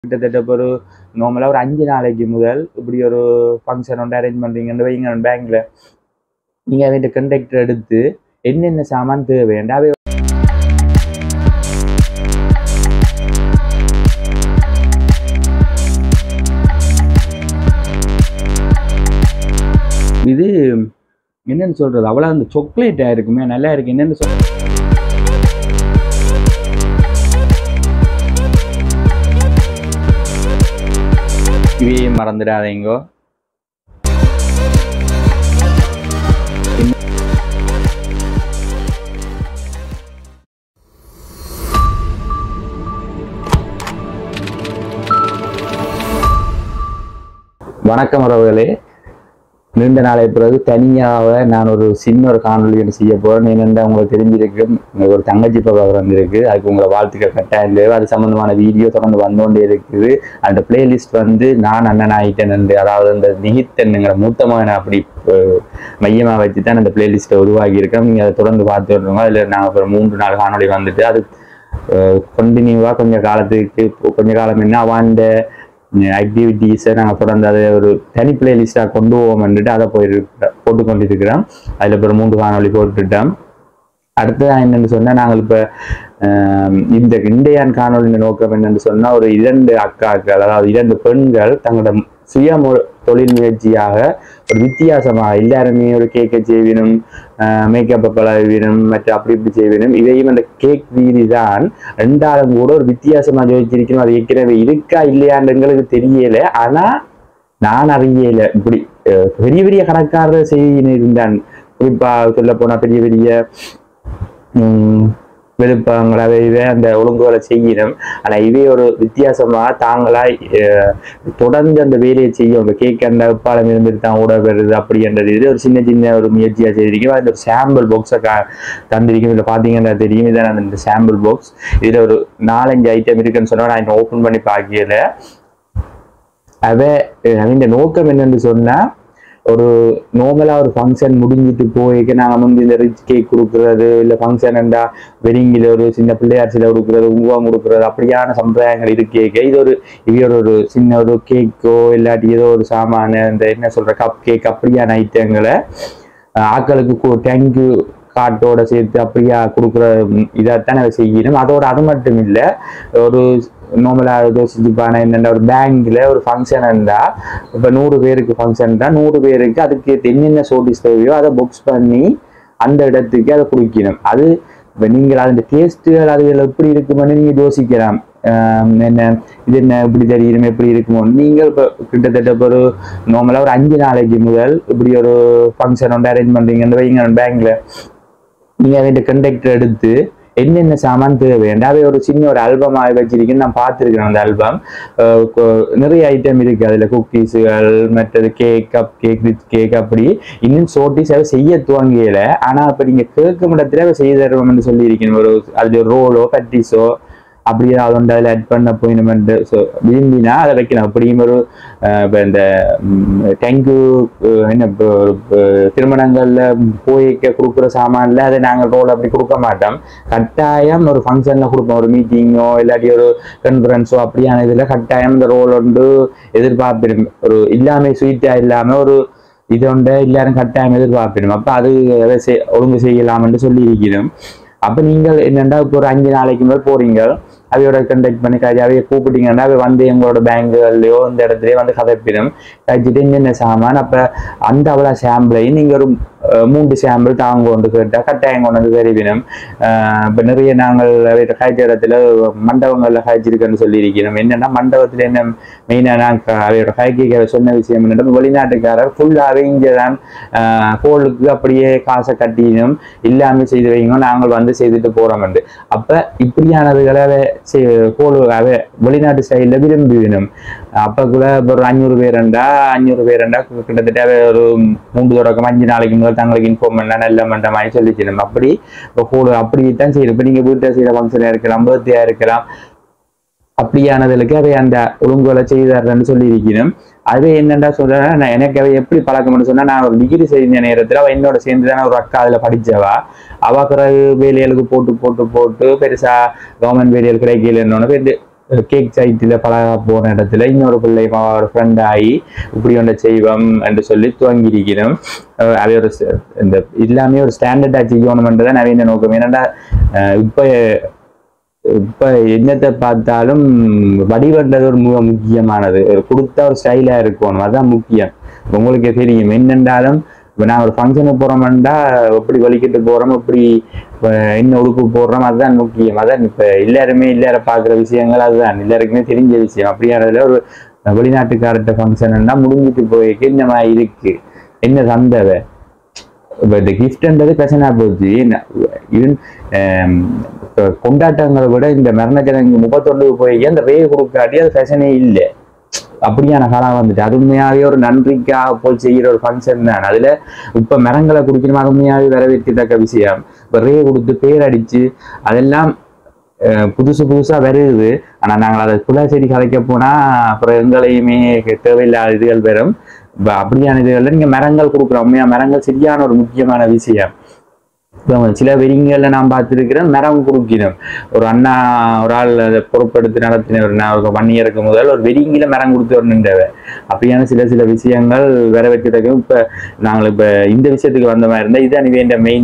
கிட்டத்தட்ட இப்போ ஒரு நார்மலாக ஒரு அஞ்சு நாளைக்கு முதல் இப்படி ஒரு ஃபங்க்ஷன் ஒன்று அரேஞ்ச் பண்ணுறீங்கன்னு வைங்க பேங்க்ல நீங்கள் அவன் கண்டக்டர் எடுத்து என்னென்ன சாமான் தேவை அவை இது என்னன்னு சொல்றது அவ்வளோ அந்த சாக்லேட்டாக இருக்குமே நல்லா இருக்கு என்னன்னு சொல் இவையும் மறந்துடாதீங்கோ வணக்கம் உறவுகளே நீண்ட நாளை பிறகு தனியாக நான் ஒரு சின்ன ஒரு காணொலி ஒன்று செய்ய போகிறேன் என்னென்னா உங்களுக்கு தெரிஞ்சிருக்கு உங்களுக்கு ஒரு தங்கச்சி பகை வந்திருக்கு அதுக்கு உங்களை வாழ்த்துக்கள் கட்டாயம் தேவை அது சம்மந்தமான வீடியோ தொடர்ந்து வந்தோண்டே இருக்குது அந்த பிளேலிஸ்ட் வந்து நான் அண்ணன் ஆயிட்டேன் என்று அதாவது இந்த நிகித்தன்னுங்கிற மூத்த மகனை அப்படி மையமாக வச்சு தான் அந்த பிளேலிஸ்ட்டை உருவாக்கி இருக்கோம் நீங்கள் அதை தொடர்ந்து பார்த்து வருவோங்க அதில் நாங்கள் ஒரு மூன்று நாள் காணொலி வந்துட்டு அது கண்டினியூவாக கொஞ்சம் காலத்துக்கு கொஞ்ச காலம் என்ன அவாண்ட ஆக்டிவிட்டீஸை நாங்கள் தொடர்ந்து அதை ஒரு தனி பிளேலிஸ்டாக கொண்டு போவோம்ன்ட்டு அதை போயிருக்க போட்டு கொண்டிருக்கிறோம் அதில் இப்போ ஒரு மூன்று காணொலி போட்டுட்டோம் அடுத்ததான் என்னென்னு சொன்னால் நாங்கள் இப்போ இந்த இந்தியான் காணொலியின் நோக்கம் என்னென்னு சொன்னால் ஒரு இரண்டு அக்காக்கள் அதாவது இரண்டு பெண்கள் தங்களோட சுய தொழில் முயற்சியாக ஒரு வித்தியாசமாக எல்லாருமே ஒரு கேக்கை செய்வினும் மேக்கப்பை பழவினும் மற்ற அப்படி இப்படி செய்வினும் இதையும் அந்த கேக் வீதி தான் ரெண்டாலும் கூட ஒரு வித்தியாசமாக ஜோதிச்சிருக்கணும் அது ஏற்கனவே இருக்கா இல்லையான்னு எங்களுக்கு தெரியல ஆனால் நான் அறியல இப்படி பெரிய பெரிய கணக்காரர் செய்தின்னு இருந்தான் குறிப்பாக சொல்ல போனால் பெரிய பெரிய விழுப்பங்களாக இவை அந்த ஒழுங்குகளை செய்யணும் ஆனால் இவே ஒரு வித்தியாசமாக தாங்களாய் தொடர்ந்து அந்த வேலையை செய்யும் அந்த கேக் அந்த பாலம் இருந்துட்டு தான் ஓட வருது அப்படின்றது இது ஒரு சின்ன சின்ன ஒரு முயற்சியாக செய்திருக்கோம் அந்த ஒரு சாம்பிள் பாக்ஸை கா தந்திருக்கோம் இதில் பார்த்தீங்கன்னா தெரியும் இதான் அந்த சாம்பிள் பாக்ஸ் இதில் ஒரு நாலஞ்சு ஐட்டம் இருக்குன்னு சொன்னால் நான் ஓப்பன் பண்ணி பார்க்கல அவ இந்த நோக்கம் என்னன்னு சொன்னால் ஒரு நார்மலாக ஒரு ஃபங்க்ஷன் முடிஞ்சிட்டு போய்க்கு நாங்கள் வந்து இந்த ரிச் கேக் கொடுக்குறது இல்லை ஃபங்க்ஷன் என்றா வெட்டிங்கில் ஒரு சின்ன பிள்ளையார் சிலை கொடுக்குறது உருவம் கொடுக்குறது அப்படியான சம்பிரதாயங்கள் இருக்கேக்க இது ஒரு இவையோட ஒரு சின்ன ஒரு கேக்கோ இல்லாட்டி ஏதோ ஒரு சாமான இந்த என்ன சொல்கிற கப் கேக் அப்படியான ஐட்டங்களை ஆக்களுக்கு தேங்க்யூ காட்டோட சேர்த்து அப்படியா கொடுக்குற இதைத்தான் அதை செய்யணும் அதோட அது மட்டும் இல்லை ஒரு நார்மலாக யோசிச்சுப்பான என்னென்ன ஒரு பேங்க்ல ஒரு ஃபங்க்ஷன் இருந்தால் இப்போ நூறு பேருக்கு ஃபங்க்ஷன் தான் நூறு பேருக்கு அதுக்கு என்னென்ன சோட்டிஸ் தேவையோ அதை புக்ஸ் பண்ணி அந்த இடத்துக்கு அதை குடிக்கணும் அது இப்போ நீங்கள் அந்த டேஸ்ட்டுகள் அதுகள் எப்படி இருக்குமென்னு நீங்கள் யோசிக்கலாம் என்ன இது என்ன இப்படி தெரியும் எப்படி இருக்குமோ நீங்கள் இப்போ கிட்டத்தட்ட இப்போ ஒரு நார்மலாக ஒரு அஞ்சு நாளைக்கு முதல் இப்படி ஒரு ஃபங்க்ஷன் ஒன்று அரேஞ்ச் பண்ணுறீங்கன்னு வைங்க பேங்க்ல நீங்கள் அவன் கண்டக்டர் எடுத்து என்னென்ன சாமான் தேவை அவை ஒரு சின்ன ஒரு ஆல்பமாக வச்சிருக்கேன்னு நான் பார்த்துருக்கேன் அந்த ஆல்பம் நிறைய ஐட்டம் இருக்கு அதில் குக்கீஸுகள் மற்றது cake cup cake rich cake அப்படி இன்னும் சோட்டிஸ் அதை செய்ய துவங்கல ஆனால் இப்போ நீங்கள் கேட்கும் இடத்துல அதை செய்ய தருவோம்னு சொல்லியிருக்கணும் ஒரு அது ரோலோ பட்டிஸோ அப்படி ஏதாவது ஒன்று அதில் ஆட் பண்ண போயினுமெண்டு ஸோ விரும்பினா அதை வைக்கலாம் அப்படியும் ஒரு இப்போ இந்த தேங்க்யூ என்ன இப்போ திருமணங்களில் போய்க்க கொடுக்குற சாமானில் அதை நாங்கள் ரோல் அப்படி கொடுக்க மாட்டோம் கட்டாயம் ஒரு ஃபங்க்ஷனில் கொடுப்போம் ஒரு மீட்டிங்கோ இல்லாட்டி ஒரு கான்ஃபரன்ஸோ அப்படியான இதில் கட்டாயம் இந்த ரோல் ஒன்று எதிர்பார்ப்பிடும் ஒரு இல்லாமல் ஸ்வீட்டாக இல்லாமல் ஒரு இது ஒன்று எல்லாரும் கட்டாயம் எதிர்பார்ப்பிடும் அப்போ அது அதை செய் ஒழுங்கு செய்யலாம்னு சொல்லி இருக்கிறோம் அப்போ நீங்கள் என்னென்னா இப்போ ஒரு அஞ்சு நாளைக்கு மேல் போறீங்க அவையோட கண்டக்ட் பண்ணி காய்ச்சி அவையை கூப்பிட்டீங்கன்னா அவை வந்து எங்களோட பேங்குகள்லையோ இந்த இடத்துலையோ வந்து கதைப்பிடும் கழிச்சிட்டு என்னென்ன சாமான் அப்போ அந்த அவ்வளோ சாம்பிளையும் நீங்கள் ஒரு மூன்று சாம்பிள் தாங்க கொண்டு கேட்டால் கட்டாயம் கொண்டு வந்து தெரிவிடும் இப்போ நிறைய நாங்கள் காய்ச்ச இடத்துல மண்டபங்களில் காய்ச்சிருக்கேன்னு சொல்லியிருக்கிறோம் என்னென்னா மண்டபத்தில் என்ன மெயினாக நாங்கள் அவையோட காய்க்க சொன்ன விஷயம் என்னென்னா வெளிநாட்டுக்காரர் ஃபுல்லாகவே இங்கே தான் கோளுக்கு அப்படியே காசை கட்டினும் இல்லாமல் செய்து வைங்க நாங்கள் வந்து செய்துட்டு போகிறோம் அப்போ இப்படியானதுகளை கோல் அவை வெளிநாட்டு ஸ்டைலில் விரும்பி வேணும் அப்போ கூட ஒரு அஞ்சூறு பேருண்டா அஞ்சூறு பேருண்டா கிட்டத்தட்ட ஒரு மூன்று தொடக்கம் அஞ்சு நாளைக்கு முதல் தங்களுக்கு இன்ஃபார்ம் பண்ணா நல்ல மன்ற மாதிரி சொல்லிச்சிடும் அப்படி இப்போ கூட அப்படி தான் செய்யணும் இப்போ நீங்கள் வீட்டில் செய்கிற ஃபங்க்ஷனாக இருக்கலாம் பர்த்டேயாக இருக்கலாம் அப்படியானதுக்கு அவை அந்த ஒழுங்குகளை செய்தார்ன்னு சொல்லியிருக்கணும் அது என்னண்டா சொல்றேன்னா நான் எனக்கு அவ எப்படி பழக்கம்னு சொன்னா நான் ஒரு டிகிரி செய்த நேரத்துல அவ என்னோட சேர்ந்து தானே ஒரு அக்கா அதுல படிச்சவா அவ பிறகு வேலைகளுக்கு போட்டு போட்டு போட்டு பெருசா கவர்மெண்ட் வேலைகள் கிடைக்கலன்னு கேக் சைட்டில் பழக போன இடத்துல இன்னொரு பிள்ளை ஒரு ஃப்ரெண்ட் ஆகி இப்படி ஒன்றை செய்வோம் என்று சொல்லி துவங்கியிருக்கிறோம் அஹ் அவை ஒரு ச- இந்த எல்லாமே ஒரு ஸ்டாண்டர்டாக செய்யணுமென்றதான் நவீன நோக்கம் ஏன்னாண்டா அஹ் இப்ப இப்ப என்னத்தை பார்த்தாலும் வடிவன்றது ஒரு மிக முக்கியமானது ஒரு கொடுத்தா ஒரு ஸ்டைலா இருக்கணும் அதான் முக்கியம் உங்களுக்கு தெரியும் என்னென்றாலும் இப்போ நான் ஒரு ஃபங்க்ஷனுக்கு போறோம்டா எப்படி வலிக்கிட்டு போறோம் எப்படி அஹ், என்ன உடுப்பு போடுறோம் அதுதான் முக்கியம் அதான் இப்ப எல்லாருமே எல்லார பார்க்குற விஷயங்கள் அதுதான் எல்லாருக்குமே தெரிஞ்ச விஷயம் அப்படியானதுல ஒரு வெளிநாட்டுக்காரர்கிட்ட ஃபங்க்ஷன்னா முடிஞ்சிட்டு போயிருக்கு இந்த மாதிரி இருக்கு என்ன சந்தவை இப்போ இந்த கிஃப்ட்ன்றது பிரச்சனை போச்சு ந- இது ஆம், இப்ப கொண்டாட்டங்களை விட இந்த மரணச்சடங்கு முப்பத்தொண்டுக்கு போய் அந்த ரே கொடுக்காட்டி அது ஃபேஷனே இல்லை அப்படியான காலம் வந்துட்டு அது உண்மையாவே ஒரு நன்றிக்காக போய் செய்யற ஒரு ஃபங்க்ஷன் தான் அதுல இப்ப மரங்களை குடிக்கணும் அது உண்மையாவே வரவேற்கத்தக்க விஷயம் இப்ப ரே கொடுத்து பேர் அடிச்சு அதெல்லாம் அஹ், புதுசு புதுசா வருது ஆனா நாங்கள் அதை புலா செடி கலைக்க போனா அப்புறம் எங்களையுமே தேவையில்லாத இதுகள் வரும் இப்ப அப்படியான இதுகள்ல நீங்க மரங்கள் கொடுக்குறோம் உண்மையா மரங்கள் சரியான ஒரு முக்கியமான விஷயம் இப்போ சில வெறிங்கள்ல நான் பார்த்துருக்கிறேன் மரம் கொடுக்கணும் ஒரு அண்ணா ஒரு ஆள் அதை பொறுப்பெடுத்து நடத்தினவர் நான் ஒரு ஒன் இயருக்கு முதல் ஒரு வெறிங்கில மரம் கொடுத்து வரணுன்றவ அப்படியான சில சில விஷயங்கள் வர வைக்கிறதுக்கு இப்போ நாங்கள் இப்போ இந்த விஷயத்துக்கு வந்த மாதிரி இருந்தால் இதுதான் வேண்ட மெயின்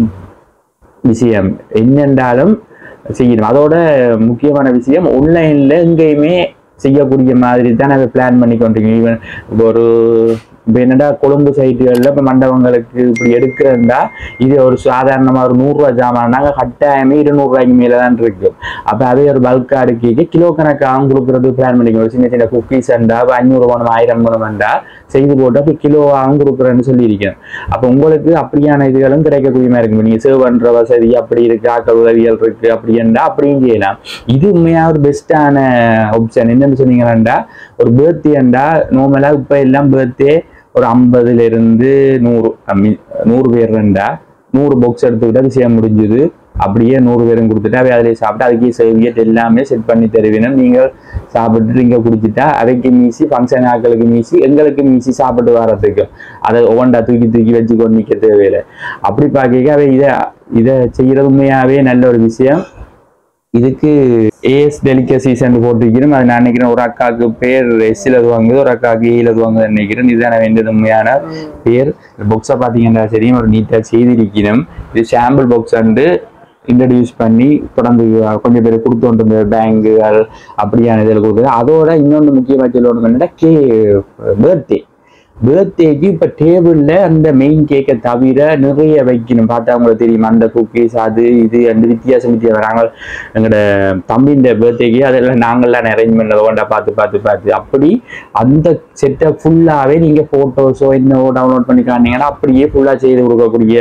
விஷயம் என்னென்றாலும் செய்யணும் அதோட முக்கியமான விஷயம் ஆன்லைன்ல எங்கேயுமே செய்யக்கூடிய மாதிரி தான் அதை பிளான் பண்ணி கொண்டிருக்கோம் ஈவன் இப்போ ஒரு இப்போ என்னடா கொழும்பு சைட்டுகளில் இப்போ மண்டபங்களுக்கு இப்படி எடுக்கிறதா இது ஒரு சாதாரணமாக ஒரு நூறுரூவா ஜாமான் நாங்கள் கட்டாயமே இருநூறுவாய்க்கு மேலே தான் இருக்கு அப்போ அதே ஒரு பல்காக எடுக்க கிலோ கணக்காகவும் கொடுக்குறது பிளான் பண்ணிக்கணும் சின்ன சின்ன குக்கீஸ் அண்டா இப்போ ஐநூறு வேணும் ஆயிரம் வேணுமெண்டா செய்து போட்டு அப்போ கிலோவாகவும் கொடுக்குறேன்னு சொல்லியிருக்கேன் அப்போ உங்களுக்கு அப்படியான இதுகளும் கிடைக்கக்கூடிய மாதிரி இருக்கும் நீங்கள் சேவ் பண்ணுற வசதி அப்படி இருக்கு ஆக்கள் உதவிகள் இருக்கு அப்படின்னா அப்படியும் செய்யலாம் இது உண்மையாக ஒரு பெஸ்ட்டான ஆப்ஷன் என்னன்னு சொன்னீங்கன்னா ஒரு பேர்த்டேண்டா நார்மலாக இப்போ எல்லாம் பேர்த்டே ஒரு ஐம்பதுல இருந்து நூறு கம்மி நூறு பேர் ரெண்டா நூறு பாக்ஸ் எடுத்துக்கிட்டு அது செய்ய முடிஞ்சுது அப்படியே நூறு பேரும் கொடுத்துட்டா அவை அதிலே சாப்பிட்டு அதுக்கே சர்வியட் எல்லாமே செட் பண்ணி தருவீனும் நீங்கள் சாப்பிட்டு இங்கே குடிச்சிட்டா அவைக்கு மீசி ஃபங்க்ஷன் ஆட்களுக்கு மீசி எங்களுக்கு மீசி சாப்பிட்டு வர்றதுக்கு அதை ஒவ்வொன்றா தூக்கி தூக்கி வச்சு கொண்டு நிற்க தேவையில்லை அப்படி பார்க்க அவை இதை இதை செய்யறது உண்மையாவே நல்ல ஒரு விஷயம் இதுக்கு ஏஎஸ் டெலிகசிஸ் போட்டிருக்கிறோம் அது நான் நினைக்கிறேன் ஒரு அக்காவுக்கு பேர் எஸ்ல வாங்குது ஒரு அக்காவுக்கு ஏல வாங்குது நினைக்கிறேன் இதுதான் வேண்டியது உண்மையான பேர் பாக்ஸை பார்த்தீங்கன்னா சரி ஒரு நீட்டாக செய்திருக்கிறோம் இது சாம்பிள் பாக்ஸ் வந்து இன்ட்ரடியூஸ் பண்ணி தொடர்ந்து கொஞ்சம் பேர் கொடுத்து கொண்டு பேங்குகள் அப்படியான இதில் கொடுக்குது அதோட இன்னொன்று முக்கியமாக சொல்லணும் என்னன்னா கே பர்த்டே பர்த்டேக்கு இப்போ டேபிளில் அந்த மெயின் கேக்கை தவிர நிறைய வைக்கணும் பார்த்தா உங்களுக்கு தெரியும் அந்த குக்கீஸ் அது இது அந்த வித்தியாசம் வித்தியாசம் நாங்கள் எங்களோட தம்பின்ற பர்த்டேக்கு அதெல்லாம் நாங்கள்லாம் அரேஞ்ச் பண்ணதை ஒன்றா பார்த்து பார்த்து பார்த்து அப்படி அந்த செட்டை ஃபுல்லாகவே நீங்கள் ஃபோட்டோஸோ என்னவோ டவுன்லோட் பண்ணி காட்டினீங்கன்னா அப்படியே ஃபுல்லாக செய்து கொடுக்கக்கூடிய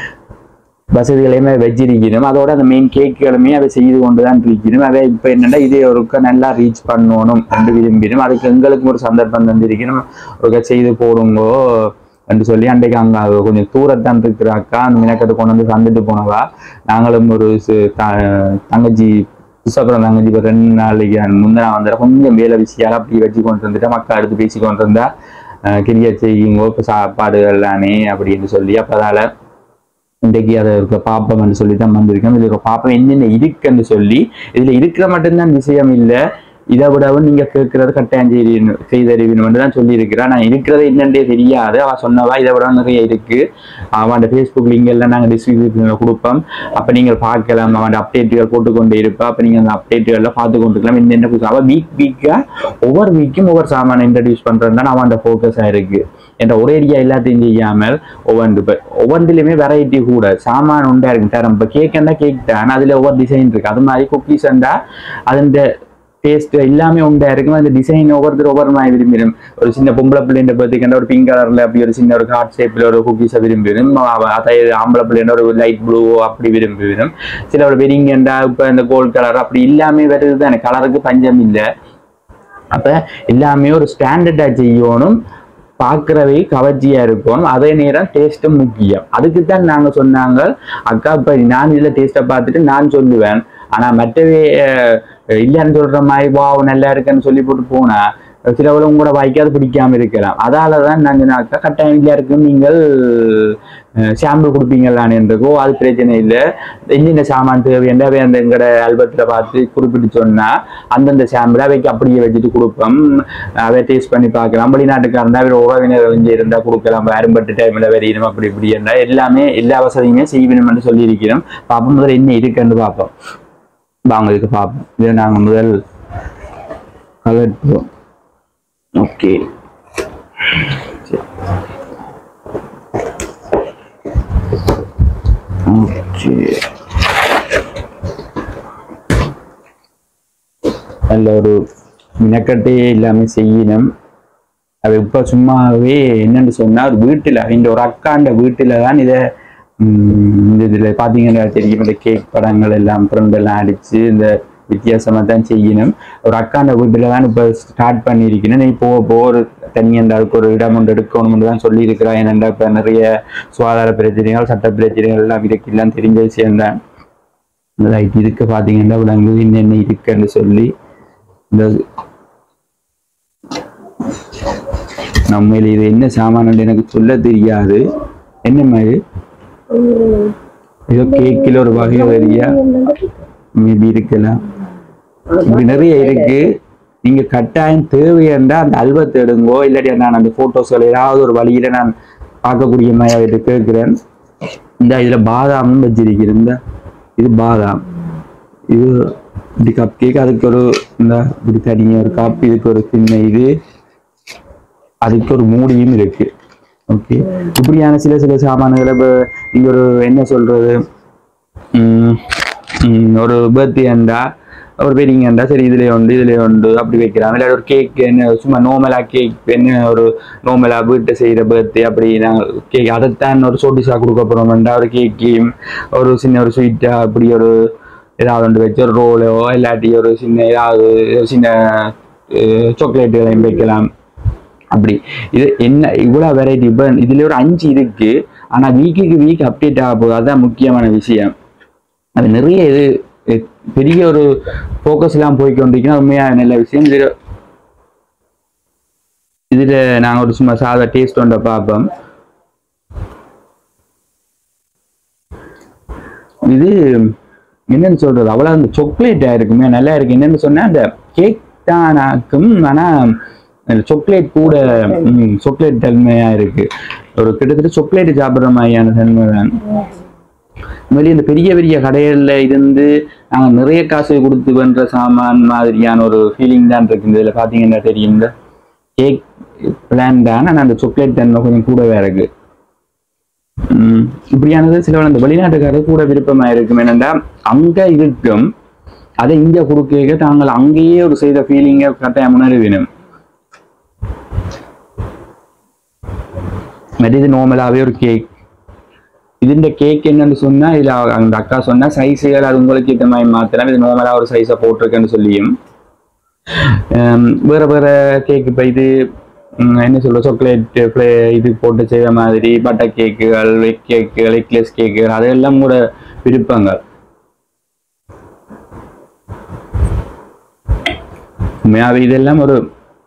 வசதிகளையுமே வச்சிருக்கணும் அதோட அந்த மெயின் கேக்குகளுமே அதை செய்து கொண்டு தான் இருக்கணும் அதை இப்போ என்னன்னா இதே ஒருக்க நல்லா ரீச் பண்ணணும் என்று விரும்பிடும் அதுக்கு எங்களுக்கும் ஒரு சந்தர்ப்பம் தந்திருக்கணும் ஒருக்க செய்து போடுங்கோ என்று சொல்லி அன்றைக்கு அங்கே கொஞ்சம் தூரத்தான் இருக்கிற அக்கா அந்த மினக்கத்தை கொண்டு வந்து சந்துட்டு போனவா நாங்களும் ஒரு சி- த- தங்கச்சி புதுசாப்புறம் தங்கச்சி இப்போ ரெண்டு நாளைக்கு முந்தின வந்துட கொஞ்சம் வேலை விஷயம் அப்படி வச்சு கொண்டு வந்துட்டா மக்கா எடுத்து பேசி கொண்டு வந்தா அஹ் கிரியா செய்யுங்கோ இப்போ சாப்பாடுகள் தானே அப்படின்னு சொல்லி அப்போ அதால இன்றைக்கு அதை இருக்க பாப்பம்னு சொல்லி தான் வந்திருக்கோம் இதுல ஒரு பாப்பம் என்னென்ன இருக்குன்னு சொல்லி இதுல இருக்கிற மட்டும்தான் விஷயம் இல்லை இதை விடவும் நீங்க கேட்கறது கட்டாயம் செய்யணும் செய்தறிவின்னு தான் சொல்லியிருக்கிறா நான் இருக்கிறது என்னன்றே தெரியாது அவ சொன்னவா இதை விட நிறைய இருக்கு அவன் ஃபேஸ்புக் லிங்க் எல்லாம் நாங்கள் டிஸ்கிரிப்ஷனில் கொடுப்போம் அப்போ நீங்கள் பார்க்கலாம் அவன் அப்டேட்டுகள் போட்டுக்கொண்டு இருப்பா அப்போ நீங்கள் அந்த அப்டேட்டுகளில் பார்த்து கொண்டுக்கலாம் என்னென்ன புதுசு அவள் வீக் வீக்காக ஒவ்வொரு வீக்கும் ஒவ்வொரு சாமானை இன்ட்ரடியூஸ் பண்ணுறது தான் அவன் ஃபோக்கஸாக இருக்கு என்ற ஒரேடியா எல்லாத்தையும் செய்யாமல் ஒவ்வொன்று இப்போ ஒவ்வொன்றிலுமே வெரைட்டி கூட சாமான் உண்டா இருக்கு தரம் இப்போ கேக் இருந்தால் கேக் தான் அதில் ஒவ்வொரு டிசைன் இருக்கு அது மாதிரி குக்கீஸ் இருந்தால் அதுன்ற டேஸ்ட் எல்லாமே உண்டா இருக்கும் அந்த டிசைன் ஒவ்வொருத்தர் ஒவ்வொரு மாதிரி விரும்பிடும் ஒரு சின்ன பொம்பளை பிள்ளைன்ற பார்த்திங்கன்னா ஒரு பிங்க் கலர்ல அப்படி ஒரு சின்ன ஒரு ஹார்ட் ஷேப்ல ஒரு குக்கீஸை விரும்பிடும் அதே ஆம்பளை பிள்ளைன்ற ஒரு லைட் ப்ளூ அப்படி விரும்பிடும் சில ஒரு வெறிங்கண்டா இப்போ இந்த கோல்ட் கலர் அப்படி எல்லாமே வருது தானே கலருக்கு பஞ்சம் இல்லை அப்ப எல்லாமே ஒரு ஸ்டாண்டர்டா செய்யணும் பார்க்கறவை கவர்ச்சியா இருக்கணும் அதே நேரம் டேஸ்ட்டும் முக்கியம் அதுக்கு தான் நாங்க சொன்னாங்க அக்கா இப்ப நான் இதுல டேஸ்ட்டை பார்த்துட்டு நான் சொல்லுவேன் ஆனா மற்றவே அஹ், இல்லைன்னு சொல்ற மாதிரி வாவ் நல்லா இருக்குன்னு சொல்லி போட்டு போனா சிலவளும் கூட வாய்க்காது பிடிக்காம இருக்கலாம் அதால தான் நான் சொன்னேன், அக்கா கட்டாயம் இல்லையா இருக்கும் நீங்கள் ஷாம்பு கொடுப்பீங்களான்ன்றக்கோ அது பிரச்சனை இல்லை என்னென்ன சாமான் தேவையான அவை அந்த எங்கட ஆல்பத்தில் பார்த்து குறிப்பிட்டு சொன்னா அந்தந்த ஷாம்பிள் அவைக்கு அப்படியே வச்சுட்டு கொடுப்போம் அவை டேஸ்ட் பண்ணி பார்க்கலாம் வெளிநாட்டுக்காரந்தா அவர் உறவினர் வந்து இருந்தா கொடுக்கலாம் அரும்பட்டு டைம்ல வரையணும் அப்படி இப்படி இருந்தா எல்லாமே எல்லா வசதியுமே செய்யணும்னு சொல்லியிருக்கிறோம் பார்ப்போம் முதல்ல என்ன இருக்குன்னு பார்ப்போம் வாங்க இதுக்கு பார்ப்போம் இதை நாங்கள் முதல் கலட்டுவோம் ஓகே ஓகே நல்ல ஒரு மினக்கட்டே எல்லாமே செய்யணும் அது இப்போ சும்மாவே என்னன்னு சொன்னா ஒரு வீட்டில் இந்த ஒரு அக்காண்ட வீட்டில் தான் இதை இந்த இதில் பார்த்தீங்கன்னா தெரியும் இந்த கேக் படங்கள் எல்லாம் பிரிண்ட் எல்லாம் அடிச்சு இந்த வித்தியாசமாக தான் செய்யணும் ஒரு அக்காண்ட வீட்டில் தான் இப்போ ஸ்டார்ட் பண்ணியிருக்கணும் நீ போக போக ஒரு தனியாக அதுக்கு ஒரு இடம் ஒன்று எடுக்கணும்னு தான் சொல்லியிருக்கிறா ஏனென்றா இப்போ நிறைய சுகாதார பிரச்சனைகள் சட்ட பிரச்சனைகள் எல்லாம் இருக்கு எல்லாம் தெரிஞ்ச விஷயம்தான் ரைட் இதுக்கு பார்த்தீங்கன்னா விலங்கு என்னென்ன இருக்குன்னு சொல்லி இந்த நம்ம இது என்ன சாமான் எனக்கு சொல்ல தெரியாது என்ன மாதிரி ஏதோ கேக்கில் ஒரு வகை வரியா மேபி இருக்கலாம் இப்படி நிறைய இருக்கு நீங்க கட்டாயம் தேவையாண்டா அந்த அல்பத்தை எடுங்கோ இல்லாட்டி நான் அந்த போட்டோஸ்கள் ஏதாவது ஒரு வழியில நான் பார்க்கக்கூடிய மாதிரி இது கேட்கிறேன் இந்த இதுல பாதாமும் வச்சிருக்கிறேன் இந்த இது பாதாம் இது இப்படி கப் கேக் அதுக்கு ஒரு இந்த இப்படி தனியாக ஒரு கப் இதுக்கு ஒரு சின்ன இது அதுக்கு ஒரு மூடியும் இருக்கு ஓகே இப்படியான சில சில சாமான்களை இப்போ நீங்க ஒரு என்ன சொல்றது உம் உம் ஒரு பர்த்டே அண்டா ஒரு வெட்டிங் அண்டா சரி இதுல உண்டு இதுல உண்டு அப்படி வைக்கிறாங்க இல்லை ஒரு கேக் என்ன சும்மா நோமலா கேக் என்ன ஒரு நோமலா வீட்டை செய்யற பர்த்டே அப்படி நாங்கள் கேக் அதைத்தான் ஒரு சோட்டிஸா கொடுக்க போறோம்டா ஒரு கேக்கையும் ஒரு சின்ன ஒரு ஸ்வீட்டா அப்படி ஒரு ஏதாவது ஒன்று வச்சு ஒரு ரோலோ இல்லாட்டி ஒரு சின்ன ஏதாவது ஒரு சின்ன சாக்லேட்டுகளையும் வைக்கலாம் அப்படி இது என்ன இவ்வளோ வெரைட்டி இப்போ இதுல ஒரு அஞ்சு இருக்கு ஆனா வீக்குக்கு வீக் அப்டேட் ஆக போகுது அதுதான் முக்கியமான விஷயம் அது நிறைய இது எ- பெரிய ஒரு ஃபோக்கஸ் எல்லாம் போய் கொண்டிருக்கணும் உண்மையா நல்ல விஷயம் இதுல இதுல நாங்க ஒரு சும்மா சாதா டேஸ்ட் ஒன்றை பார்ப்போம் இது என்னன்னு சொல்றது அவ்வளவு அந்த சாக்லேட்டா இருக்குமே நல்லா இருக்கு என்னன்னு சொன்னா அந்த கேக் தான் ஆக்கும் ஆனா சாக்லேட் கூட சாக்லேட் தன்மையா இருக்கு ஒரு கிட்டத்தட்ட சாக்லேட் சாப்பிடுற மாதிரியான தன்மை தான் மாதிரி இந்த பெரிய பெரிய கடைகள்ல இருந்து நாங்க நிறைய காசு கொடுத்து பண்ற சாமான் மாதிரியான ஒரு ஃபீலிங் தான் இருக்கு இந்த இதுல பாத்தீங்கன்னா தெரியும் இந்த கேக் பிளான் தான் ஆனா அந்த சாக்லேட் தன்மை கொஞ்சம் கூடவே இருக்கு உம் இப்படியானது சில அந்த வெளிநாட்டுக்காரர் கூட விருப்பமா இருக்கும் என்னன்னா அங்க இருக்கும் அதை இங்க கொடுக்க தாங்கள் அங்கேயே ஒரு செய்த ஃபீலிங்கை கட்டாயம் உணர்வினும் மற்ற இது நார்மலாவே ஒரு கேக் இதுஇந்த கேக் என்னன்னு சொன்னா இதுல அவ- அந்த அக்கா சொன்னா சைஸுகள் அது உங்களுக்கு ஏற்ற மாதிரி மாத்தலாம் இது நார்மலா ஒரு சைஸை போட்டிருக்கேன்னு சொல்லியும் ஹம், வேற வேற கேக் இப்ப இது ம், என்ன சொல்ற சாக்லேட் இது போட்டு செய்த மாதிரி பட்டர் கேக்குகள் வெக் கேக்குகள் எக்லெஸ் கேக்குகள் அதெல்லாம் கூட விருப்பங்கள் உண்மையாவே இதெல்லாம் ஒரு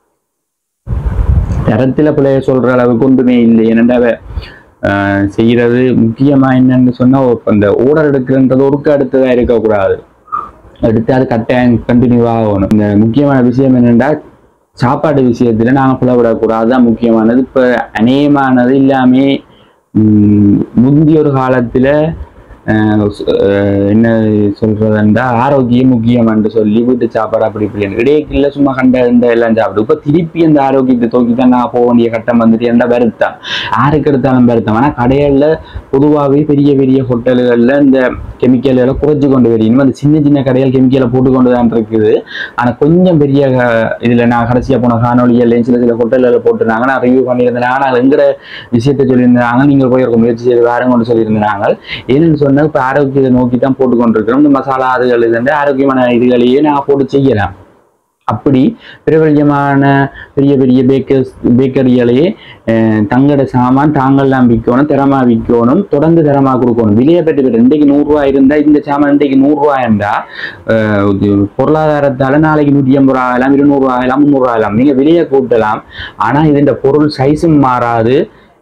தரத்துல பிள்ளைய சொல்ற அளவுக்கு ஒன்றுமே இல்லை ஏனென்றா அவ, ஆஹ், செய்யறது முக்கியமா என்னன்னு சொன்னா ஒரு- அந்த ஓடர் எடுக்கிறன்றது ஒருக்க அடுத்ததா இருக்கக்கூடாது எடுத்து அது கட்டாயம் கண்டினியூ ஆகணும் இந்த முக்கியமான விஷயம் என்னென்னா சாப்பாடு விஷயத்துல நாங்க புலவிடக்கூடாது அதுதான் முக்கியமானது இப்ப அநேகமானது எல்லாமே உம், முந்தைய ஒரு காலத்துல ஆஹ், ஸ்- ஆஹ், என்ன சொல்றதுண்டா ஆரோக்கியம் முக்கியம் என்று சொல்லி வீட்டு சாப்பாடு அப்படி இப்படி இடையில சும்மா கண்ட இந்த எல்லாம் சாப்பிடு இப்ப திருப்பி அந்த ஆரோக்கியத்தை தூக்கி தான் நான் போக வேண்டிய கட்டம் வந்துட்டு இருந்தா வருத்தம் யாருக்கு எடுத்தாலும் வருத்தம் ஆனா கடைகள்ல பொதுவாகவே பெரிய பெரிய ஹோட்டல்கள்ல இந்த கெமிக்கல்களை குறைச்சு கொண்டு வரணும் அந்த சின்ன சின்ன கடைகள் கெமிக்கலை போட்டு கொண்டு தான் இருக்குது ஆனா கொஞ்சம் பெரிய க- இதுல நான் கடைசியா போன காணொலிகள் சில சில ஹோட்டல்களை போட்டுருந்தாங்க நான் ரிவ்யூ பண்ணியிருந்தேன் ஆனால் எங்கிற விஷயத்த சொல்லியிருந்தாங்க நீங்கள் போய் ஒரு முயற்சி செய்து வேற கொண்டு சொல்லியிருந்தாங்க ஏன்னு சொன்னா இப்ப ஆரோக்கியத்தை நோக்கி தான் போட்டு கொண்டிருக்கிறோம் இந்த மசாலா அதுகள் இது ஆரோக்கியமான இதுகளையே நான் போட்டு செய்யலாம் அப்படி பிரபல்யமான பெரிய பெரிய பேக்கர்ஸ் பேக்கரிகளையே அஹ், தங்களோட சாமான் தாங்கள்லாம் விற்கணும் திறமா விற்கணும் தொடர்ந்து திறமா கொடுக்கணும் விலையை பற்றி இன்றைக்கு நூறுரூவா இருந்தா இந்த சாமான் இன்றைக்கு நூறுரூவா இருந்தா அஹ், இது பொருளாதாரத்தால நாளைக்கு நூற்றி ஐம்பது ரூபா ஆகலாம் இருநூறுவா ஆகலாம் முந்நூறுவா ஆகலாம் நீங்க விலையை கூட்டலாம் ஆனா இதுன்ற பொருள் சைஸும் மாறாது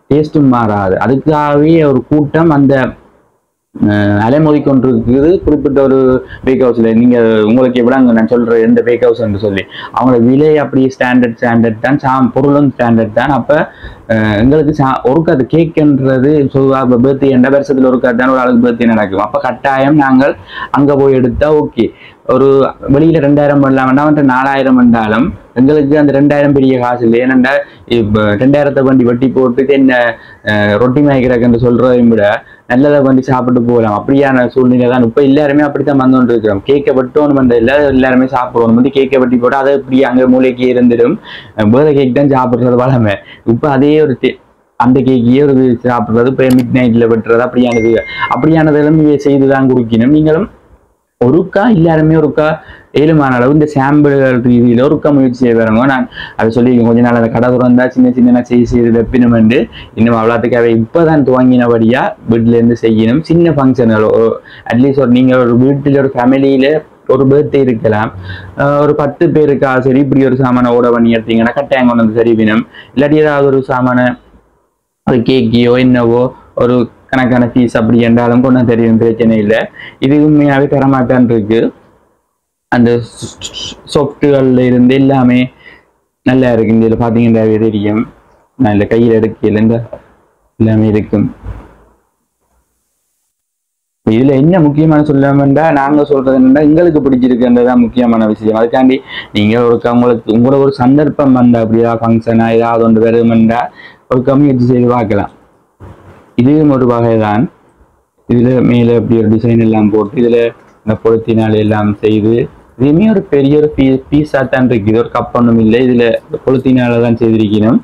டேஸ்ட்டும் மாறாது அதுக்காகவே ஒரு கூட்டம் அந்த அஹ், அலைமோதி கொண்டிருக்குது குறிப்பிட்ட ஒரு பேக் ஹவுஸ்ல நீங்க உங்களுக்கு எவ்வளோ அங்க நான் சொல்ற எந்த பேக் ஹவுஸ் என்று சொல்லி அவங்களோட விலை அப்படியே ஸ்டாண்டர்ட் ஸ்டாண்டர்ட் தான் சா பொருளும் ஸ்டாண்டர்ட் தான் அப்ப அஹ், எங்களுக்கு சா ஒருக்க அது கேக்குன்றது பொதுவாக இப்போ பர்த்டே எந்த வருஷத்துல ஒரு தான் ஒரு ஆளுக்கு பர்த்டே நடக்கும் அப்ப கட்டாயம் நாங்கள் அங்க போய் எடுத்தா ஓகே ஒரு வெளியில ரெண்டாயிரம் பண்ணலாம் வேண்டாம் அவன்கிட்ட நாலாயிரம் பண்ணாலும் எங்களுக்கு அந்த ரெண்டாயிரம் பெரிய காசு இல்லை ஏனென்றா இப்போ ரெண்டாயிரத்தை வண்டி வட்டி போட்டுட்டு என்ன அஹ், ரொட்டி மேய்க்கிறக்குன்னு சொல்றதையும் விட நல்லதை பண்ணி சாப்பிட்டு போகலாம் அப்படியான சூழ்நிலை தான் இப்போ எல்லாருமே அப்படித்தான் வந்து கொண்டு இருக்கிறோம் கேக்கை வெட்டணும் பண்ற இல்லை எல்லாருமே சாப்பிடுவோம் வந்து கேக்கை வெட்டி போட்டு அதை இப்படி அங்கே மூளைக்கு இருந்துடும் பேர்த கேக் தான் சாப்பிடுறது வளமை இப்போ அதே ஒரு தே- அந்த கேக்கையே ஒரு சாப்பிடுறது இப்போ மிட் நைட்ல வெட்டுறது அப்படியானது அப்படியானதெல்லாம் இவை செய்து தான் குடிக்கணும் நீங்களும் ஒருக்கா எல்லாருமே ஒருக்கா ஏழுமான அளவு இந்த சாம்பிள்கள் ரீதியில் ஒருக்கா முயற்சி செய்ய வரணும் நான் அதை சொல்லி கொஞ்ச நாள் அந்த கடை திறந்தா சின்ன சின்ன செய்ய செய்து வெப்பினுமெண்டு இன்னும் அவ்வளோத்துக்காக இப்போதான் துவங்கினபடியா வீட்டுல இருந்து செய்யணும் சின்ன ஃபங்க்ஷன்கள் அட்லீஸ்ட் ஒரு நீங்க ஒரு வீட்டில் ஒரு ஃபேமிலியில ஒரு பர்த்டே இருக்கலாம் ஆஹ் ஒரு பத்து பேருக்கா சரி இப்படி ஒரு சாமான ஓட பண்ணி எடுத்தீங்கன்னா கட்டாயம் கொண்டு வந்து சரி வேணும் இல்லாட்டி ஏதாவது ஒரு சாமான அது கேக்கியோ என்னவோ ஒரு கணக்கான ஃபீஸ் அப்படி என்றாலும் கொண்டு வந்து தெரியும் பிரச்சனை இல்லை இது உண்மையாகவே தரமாட்டான் இருக்கு அந்த சாஃப்ட்வேர்ல இருந்து எல்லாமே நல்லா இருக்கு இந்த இதில் பார்த்தீங்கன்னாவே தெரியும் நான் இந்த கையில் எடுக்கல இந்த எல்லாமே இருக்கும் இதுல என்ன முக்கியமான சொல்லாமண்டா நாங்க சொல்றது என்னன்னா எங்களுக்கு பிடிச்சிருக்குன்றதுதான் முக்கியமான விஷயம் அதுக்காண்டி நீங்க ஒரு உங்களுக்கு உங்களோட ஒரு சந்தர்ப்பம் வந்தா அப்படியா ஃபங்க்ஷனா ஏதாவது ஒன்று வருமெண்டா ஒரு கம்யூனிட்டி செய்து பார்க்கலாம் இதுவும் ஒரு வகைதான் இதுல மேல அப்படி ஒரு டிசைன் எல்லாம் போட்டு இதுல இந்த பொழுத்தினால் எல்லாம் செய்து இதுவுமே ஒரு பெரிய ஒரு பீ பீஸா தான் இருக்கு இது ஒரு கப் ஒன்றும் இல்லை இதுல பொழுத்தினால தான் செய்திருக்கணும்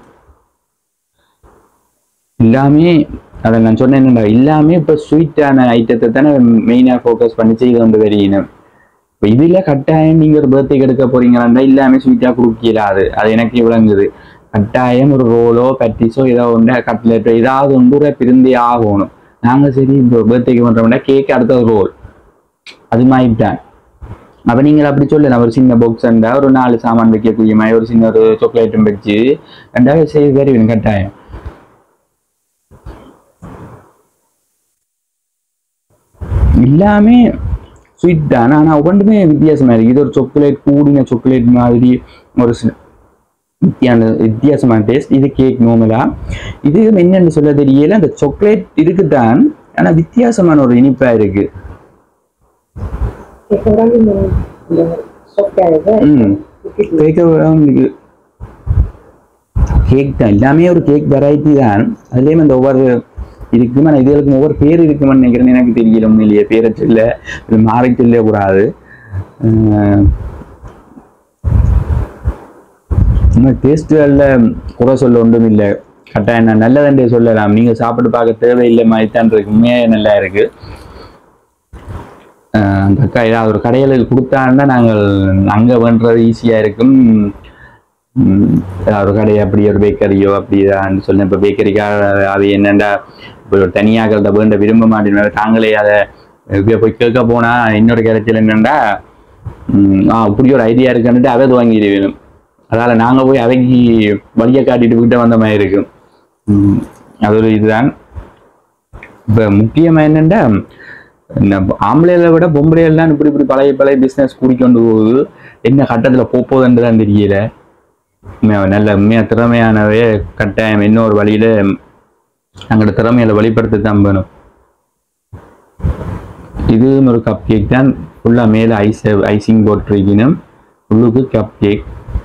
எல்லாமே அதை நான் சொன்னேன் என்னடா எல்லாமே இப்போ ஸ்வீட்டான ஐட்டத்தை தானே மெயினாக ஃபோக்கஸ் பண்ணி செய்து கொண்டு வரீங்க இப்போ இதில் கட்டாயம் நீங்கள் ஒரு பர்த்டே எடுக்க போறீங்களா எல்லாமே ஸ்வீட்டாக கொடுக்கலாது அது எனக்கு விளங்குது கட்டாயம் ஒரு ரோலோ பட்டிஸோ ஏதோ ஒன்று கட்லெட்டோ ஏதாவது ஒன்று பிரிந்தே ஆகணும் நாங்கள் சரி இப்போ பர்த்டேக்கு பண்ணுறோம்னா கேக் அடுத்த ரோல் அது மாதிரி தான் அப்போ நீங்கள் அப்படி சொல்லலாம் ஒரு சின்ன பாக்ஸ் இருந்தா ஒரு நாலு சாமான் வைக்கக்கூடிய மாதிரி ஒரு சின்ன ஒரு சாக்லேட்டும் வச்சு ரெண்டாவது செய்து தருவீங்க கட்டாயம் எல்லாமே ஸ்வீட் தான் ஆனால் ஒவ்வொன்றுமே வித்தியாசமா இருக்கு இது ஒரு சாக்லேட் கூடின சாக்லேட் மாதிரி ஒரு சி- வித்தியான வித்தியாசமான டேஸ்ட் இது கேக் நோமலா இது என்னன்னு சொல்ல தெரியல அந்த சாக்லேட் இருக்குதான் ஆனா வித்தியாசமான ஒரு இனிப்பா இருக்கு ம் கேக் கேக் தான் எல்லாமே ஒரு கேக் வெரைட்டி தான் அதுலேயும் அந்த ஒவ்வொரு இருக்கும் ஆனால் இதுகளுக்கு ஒவ்வொரு பேர் இருக்குமான்னு நினைக்கிறேன் எனக்கு தெரியல உண்மையிலேயே பேரை சொல்ல இது மாறி சொல்லக்கூடாது இன்னும் டேஸ்ட்டுகளில் குறை சொல்ல ஒன்றும் இல்லை கட்டாயம் நான் நல்லதண்டே சொல்லலாம் நீங்கள் சாப்பிட்டு பார்க்க தேவையில்லை மாதிரி தான் இருக்கு உண்மையாக நல்லா இருக்கு ஆஹ் அந்த அக்கா ஏதாவது ஒரு கடையில் கொடுத்தாங்கன்னா நாங்கள் அங்கே பண்ணுறது ஈஸியாக இருக்கும் ம், ஏதாவது ஒரு கடை அப்படி ஒரு பேக்கரியோ அப்படிதான் சொன்னேன் இப்போ பேக்கரிக்காக அது என்னண்டா இப்போ ஒரு தனியாக வேண்ட விரும்ப மாட்டேன் தாங்களே அதை இப்ப போய் கேட்க போனா இன்னொரு கிடைச்சல் என்னண்டா ம், ஆ இப்படி ஒரு ஐடியா இருக்குன்னுட்டு அதை வாங்கிடு வேணும் அதால நாங்க போய் அவைக்கு வழியை காட்டிட்டு கிட்ட வந்த மாதிரி இருக்கும் ம், அது ஒரு இதுதான் இப்ப முக்கியமா என்னண்டா இந்த ஆம்பளைகளை விட பொம்பளைகள் தான் இப்படி இப்படி பழைய பழைய பிசினஸ் கூடிக்கொண்டு போகுது என்ன கட்டத்துல போக போகுதுன்னு தான் தெரியல உண்மையா நல்ல உண்மையா திறமையானவே கட்டாயம் இன்னொரு வழியில தங்களோட திறமையில வெளிப்படுத்த தான் வேணும் இதுவும் ஒரு கப் கேக் தான் ஃபுல்லா மேல ஐஸ் ஐசிங் போட்டிருக்கணும் உள்ளுக்கு கப் கேக்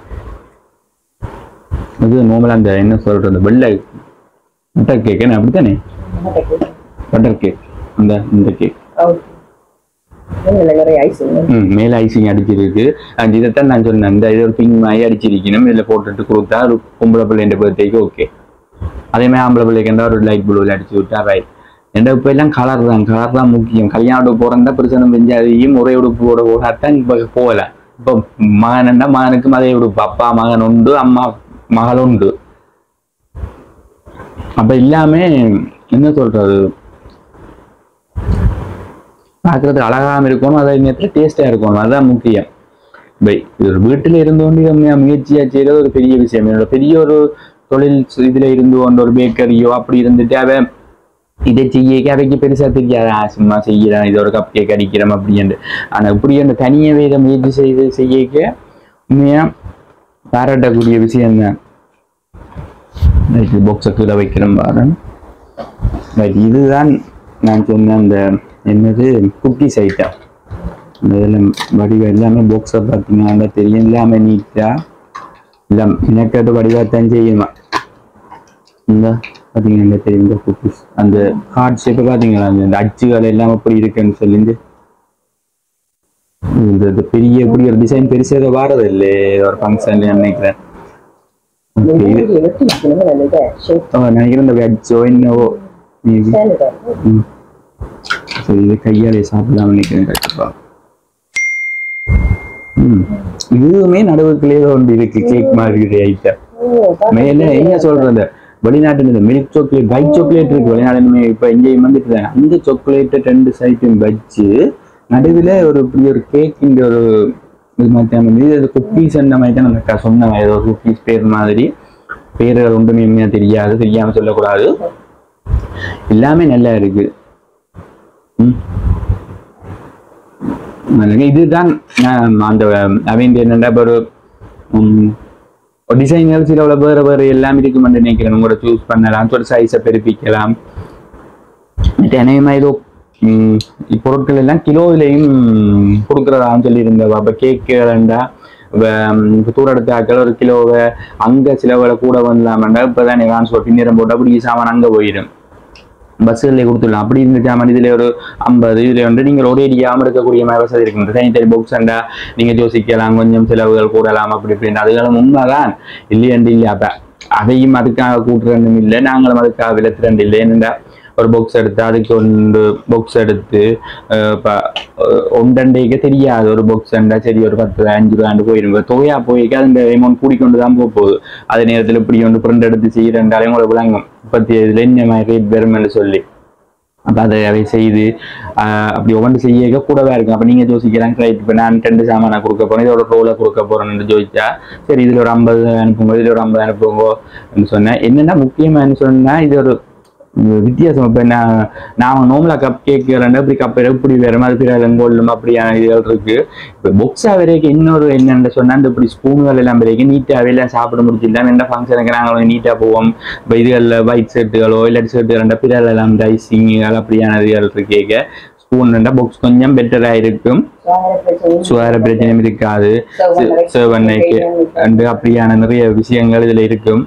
இது நார்மலா அந்த என்ன சொல்றது வெள்ளை பட்டர் கேக் என்ன அப்படித்தானே பட்டர் கேக் அந்த இந்த கேக் நிறைய ஐஸ் ம் மேல ஐசிங் அடிச்சிருக்கு அந்த இதைத்தான் நான் சொன்னேன் இந்த இது ஒரு பிங்க் மாதிரி அடிச்சிருக்கணும் இதில் போட்டுட்டு கொடுத்தா ஒரு பொம்பளை பிள்ளைன்ற பர்த்டேக்கு ஓகே அதே மாதிரி ஆம்பளை பிள்ளைக்கு இருந்தால் ஒரு லைட் ப்ளூவில் அடிச்சு விட்டா ரைட் எந்த இப்போ எல்லாம் கலர் தான் கலர் தான் முக்கியம் கல்யாணம் போகிறதா பிரச்சனை பெஞ்சாதையும் ஒரே உடுப்போட போகாதான் இப்போ போகலாம் இப்போ மகன்டா மகனுக்கும் அதே உடுப்பு அப்பா மகன் உண்டு அம்மா மகள் உண்டு அப்ப எல்லாமே என்ன சொல்றது பார்க்கறதுக்கு அழகாம இருக்கணும் அதே நேரத்தில் டேஸ்டா இருக்கணும் அதுதான் முக்கியம் இப்போ இது ஒரு வீட்டில் இருந்தோண்டு நம்ம முயற்சியா செய்யறது ஒரு பெரிய விஷயம் என்னோட பெரிய ஒரு தொழில் இதுல இருந்து கொண்டு ஒரு பேக்கரியோ அப்படி இருந்துட்டு அவ இதை செய்ய அவைக்கு பெருசா தெரியாது ஆ, சும்மா செய்யலாம் இது ஒரு கப் கேக் அடிக்கிறோம் அப்படின்ட்டு ஆனா இப்படி அந்த தனியாவே இதை முயற்சி செய்து செய்யக்க உண்மையா பாராட்டக்கூடிய விஷயம் தான் பாக்ஸை கீழே வைக்கிறோம் பாரு ரைட் இதுதான் நான் சொன்ன அந்த என்னது குக்கீஸ் ஐட்டம் இதில் வடிவ எல்லாமே பாக்ஸை பார்த்தீங்கன்னா தெரியும் எல்லாமே நீட்டாக எல்லாம் மெனக்கட்டு வடிவாத்தான் செய்யுமா இந்த பார்த்தீங்கன்னா தெரியும் இந்த குக்கீஸ் அந்த ஹார்ட் ஷேப்பை பார்த்தீங்களா அந்த இந்த அச்சுகள் எல்லாம் எப்படி இருக்குன்னு சொல்லிட்டு இந்த இந்த பெரிய இப்படி ஒரு டிசைன் பெருசாக ஏதோ வாரது இல்லை ஏதோ ஒரு ஃபங்க்ஷன்ல நினைக்கிறேன் ஓகே இது வெட்டி வைக்கணும் நல்லது ஷேப் ஆ, நினைக்கிறேன் இந்த வெஜ்ஜோ என்னவோ மேபி ம் சரி இது கையாலே சாப்பிடலாம் நினைக்கிறேன் கண்டிப்பா ம் இதுவுமே நடுவுக்குள்ளே ஒன்று இருக்கு கேக் மாதிரி ஐட்டம் மேல என்ன சொல்றது வெளிநாட்டுல இந்த மில்க் சாக்லேட் ஒயிட் சாக்லேட் இருக்கு வெளிநாடுமே இப்ப இங்கேயும் வந்துட்டு அந்த சாக்லேட்டை ரெண்டு சைட்டும் வச்சு நடுவில் ஒரு இப்படி ஒரு கேக்கின்ற ஒரு இது மாதிரி தான் வந்து இது குக்கீஸ் அந்த மாதிரி தான் நம்ம சொன்ன ஏதோ குக்கீஸ் பேர் மாதிரி பேர்கள் ஒன்றுமே உண்மையா தெரியாது தெரியாம சொல்லக்கூடாது எல்லாமே நல்லா இருக்கு ம். அதுங்க இதுதான் ஆம், அந்த அவன் என்னடா இப்ப ஒரு ம், ஒரு டிசைன்கள் சில உள்ள வேறு வேறு எல்லாம் இருக்குமென்று நினைக்கிறேன் உங்களோட சூஸ் பண்ணலாம் ஒரு சைஸை பெருப்பிக்கலாம் மற்ற அநேகமா ஏதோ ம், இப்பொருட்கள் எல்லாம் கிலோவிலையும் கொடுக்குறதான்னு சொல்லியிருந்தவா அப்போ கேக்குறண்டா இப்போ தூர எடுத்த ஆக்கள் ஒரு கிலோவை அங்கே சிலவில் கூட வரலாமண்டா இப்போ தான் ட்ரான்ஸ்போர்ட் பின்னிறம் போட்டு அப்படி சாமான் அங்கே போயிடும் பஸ்ஸுகளில் கொடுத்துடலாம் அப்படி இருந்துச்சாமல் இதில் ஒரு ஐம்பது இதில் வந்து நீங்கள் ஒரே அடியாமல் இருக்கக்கூடிய மாதிரி வசதி இருக்கு தனித்தனி புக்ஸ் அண்டா நீங்கள் யோசிக்கலாம் கொஞ்சம் செலவுகள் கூடலாம் அப்படி இப்படின்னு அதுகளும் உண்மைதான் இல்லையண்டு இல்லை அப்போ அதையும் அதுக்காக கூட்டுறண்டும் இல்லை நாங்களும் அதுக்காக விளத்துறண்டு இல்லை என்னண்டா ஒரு பாக்ஸ் எடுத்து அதுக்கு ஒன்று பாக்ஸ் எடுத்து அஹ், இப்போ ஒன்றண்டைக்கு தெரியாது ஒரு பாக்ஸ் அண்டா சரி ஒரு பத்து அஞ்சு ரூபாண்டு போயிடும் தொகையா போய்க்கு அந்த அமௌண்ட் கூடிக்கொண்டு தான் போக போகுது அதே நேரத்தில் இப்படி ஒன்று பிரிண்ட் எடுத்து செய்கிறண்டாலே உங்களுக்கு விளங்கும் பத்தி இதில் என்ன மாதிரி ரேட் வரும்னு சொல்லி அப்போ அதை அவை செய்து ஆஹ் அப்படி ஒவ்வொன்று செய்ய கூடவே இருக்கும் அப்போ நீங்கள் யோசிக்கலாம் ரைட் இப்போ நான் ரெண்டு சாமானை கொடுக்க போறேன் இதோட ரோலை கொடுக்க போறேன்னு ஜோதிச்சா சரி இதில் ஒரு ஐம்பது அனுப்புங்க இதில் ஒரு ஐம்பது அனுப்புங்க சொன்னேன் என்னென்னா முக்கியமாக சொன்னா இது ஒரு உம் வித்தியாசம் இப்போ நான் நான் நார்மலாக கப் கேக் ரெண்டு இப்படி கப் எப்படி வேறு மாதிரி பிறகு கோல்டும் அப்படியான இதுகள் இருக்கு இப்போ புக்ஸா வரைக்கும் இன்னொரு என்னென்னு சொன்னா இந்த இப்படி ஸ்பூன்கள் எல்லாம் வரைக்கும் நீட்டாகவே எல்லாம் சாப்பிட முடிச்சிடலாம் எந்த ஃபங்க்ஷனுக்கு நாங்களும் நீட்டாக போவோம் இப்போ இதுகளில் ஒயிட் ஷர்ட்டுகளோ இல்லை ஷர்ட்டு ரெண்டு பிறகு எல்லாம் ரைசிங்கள் அப்படியான இதுகள் இருக்கேக்க ஸ்பூன் ரெண்டா புக்ஸ் கொஞ்சம் பெட்டராக இருக்கும் சுகார பிரச்சனையும் இருக்காது சேவன்னைக்கு அண்டு அப்படியான நிறைய விஷயங்கள் இதுல இருக்கும்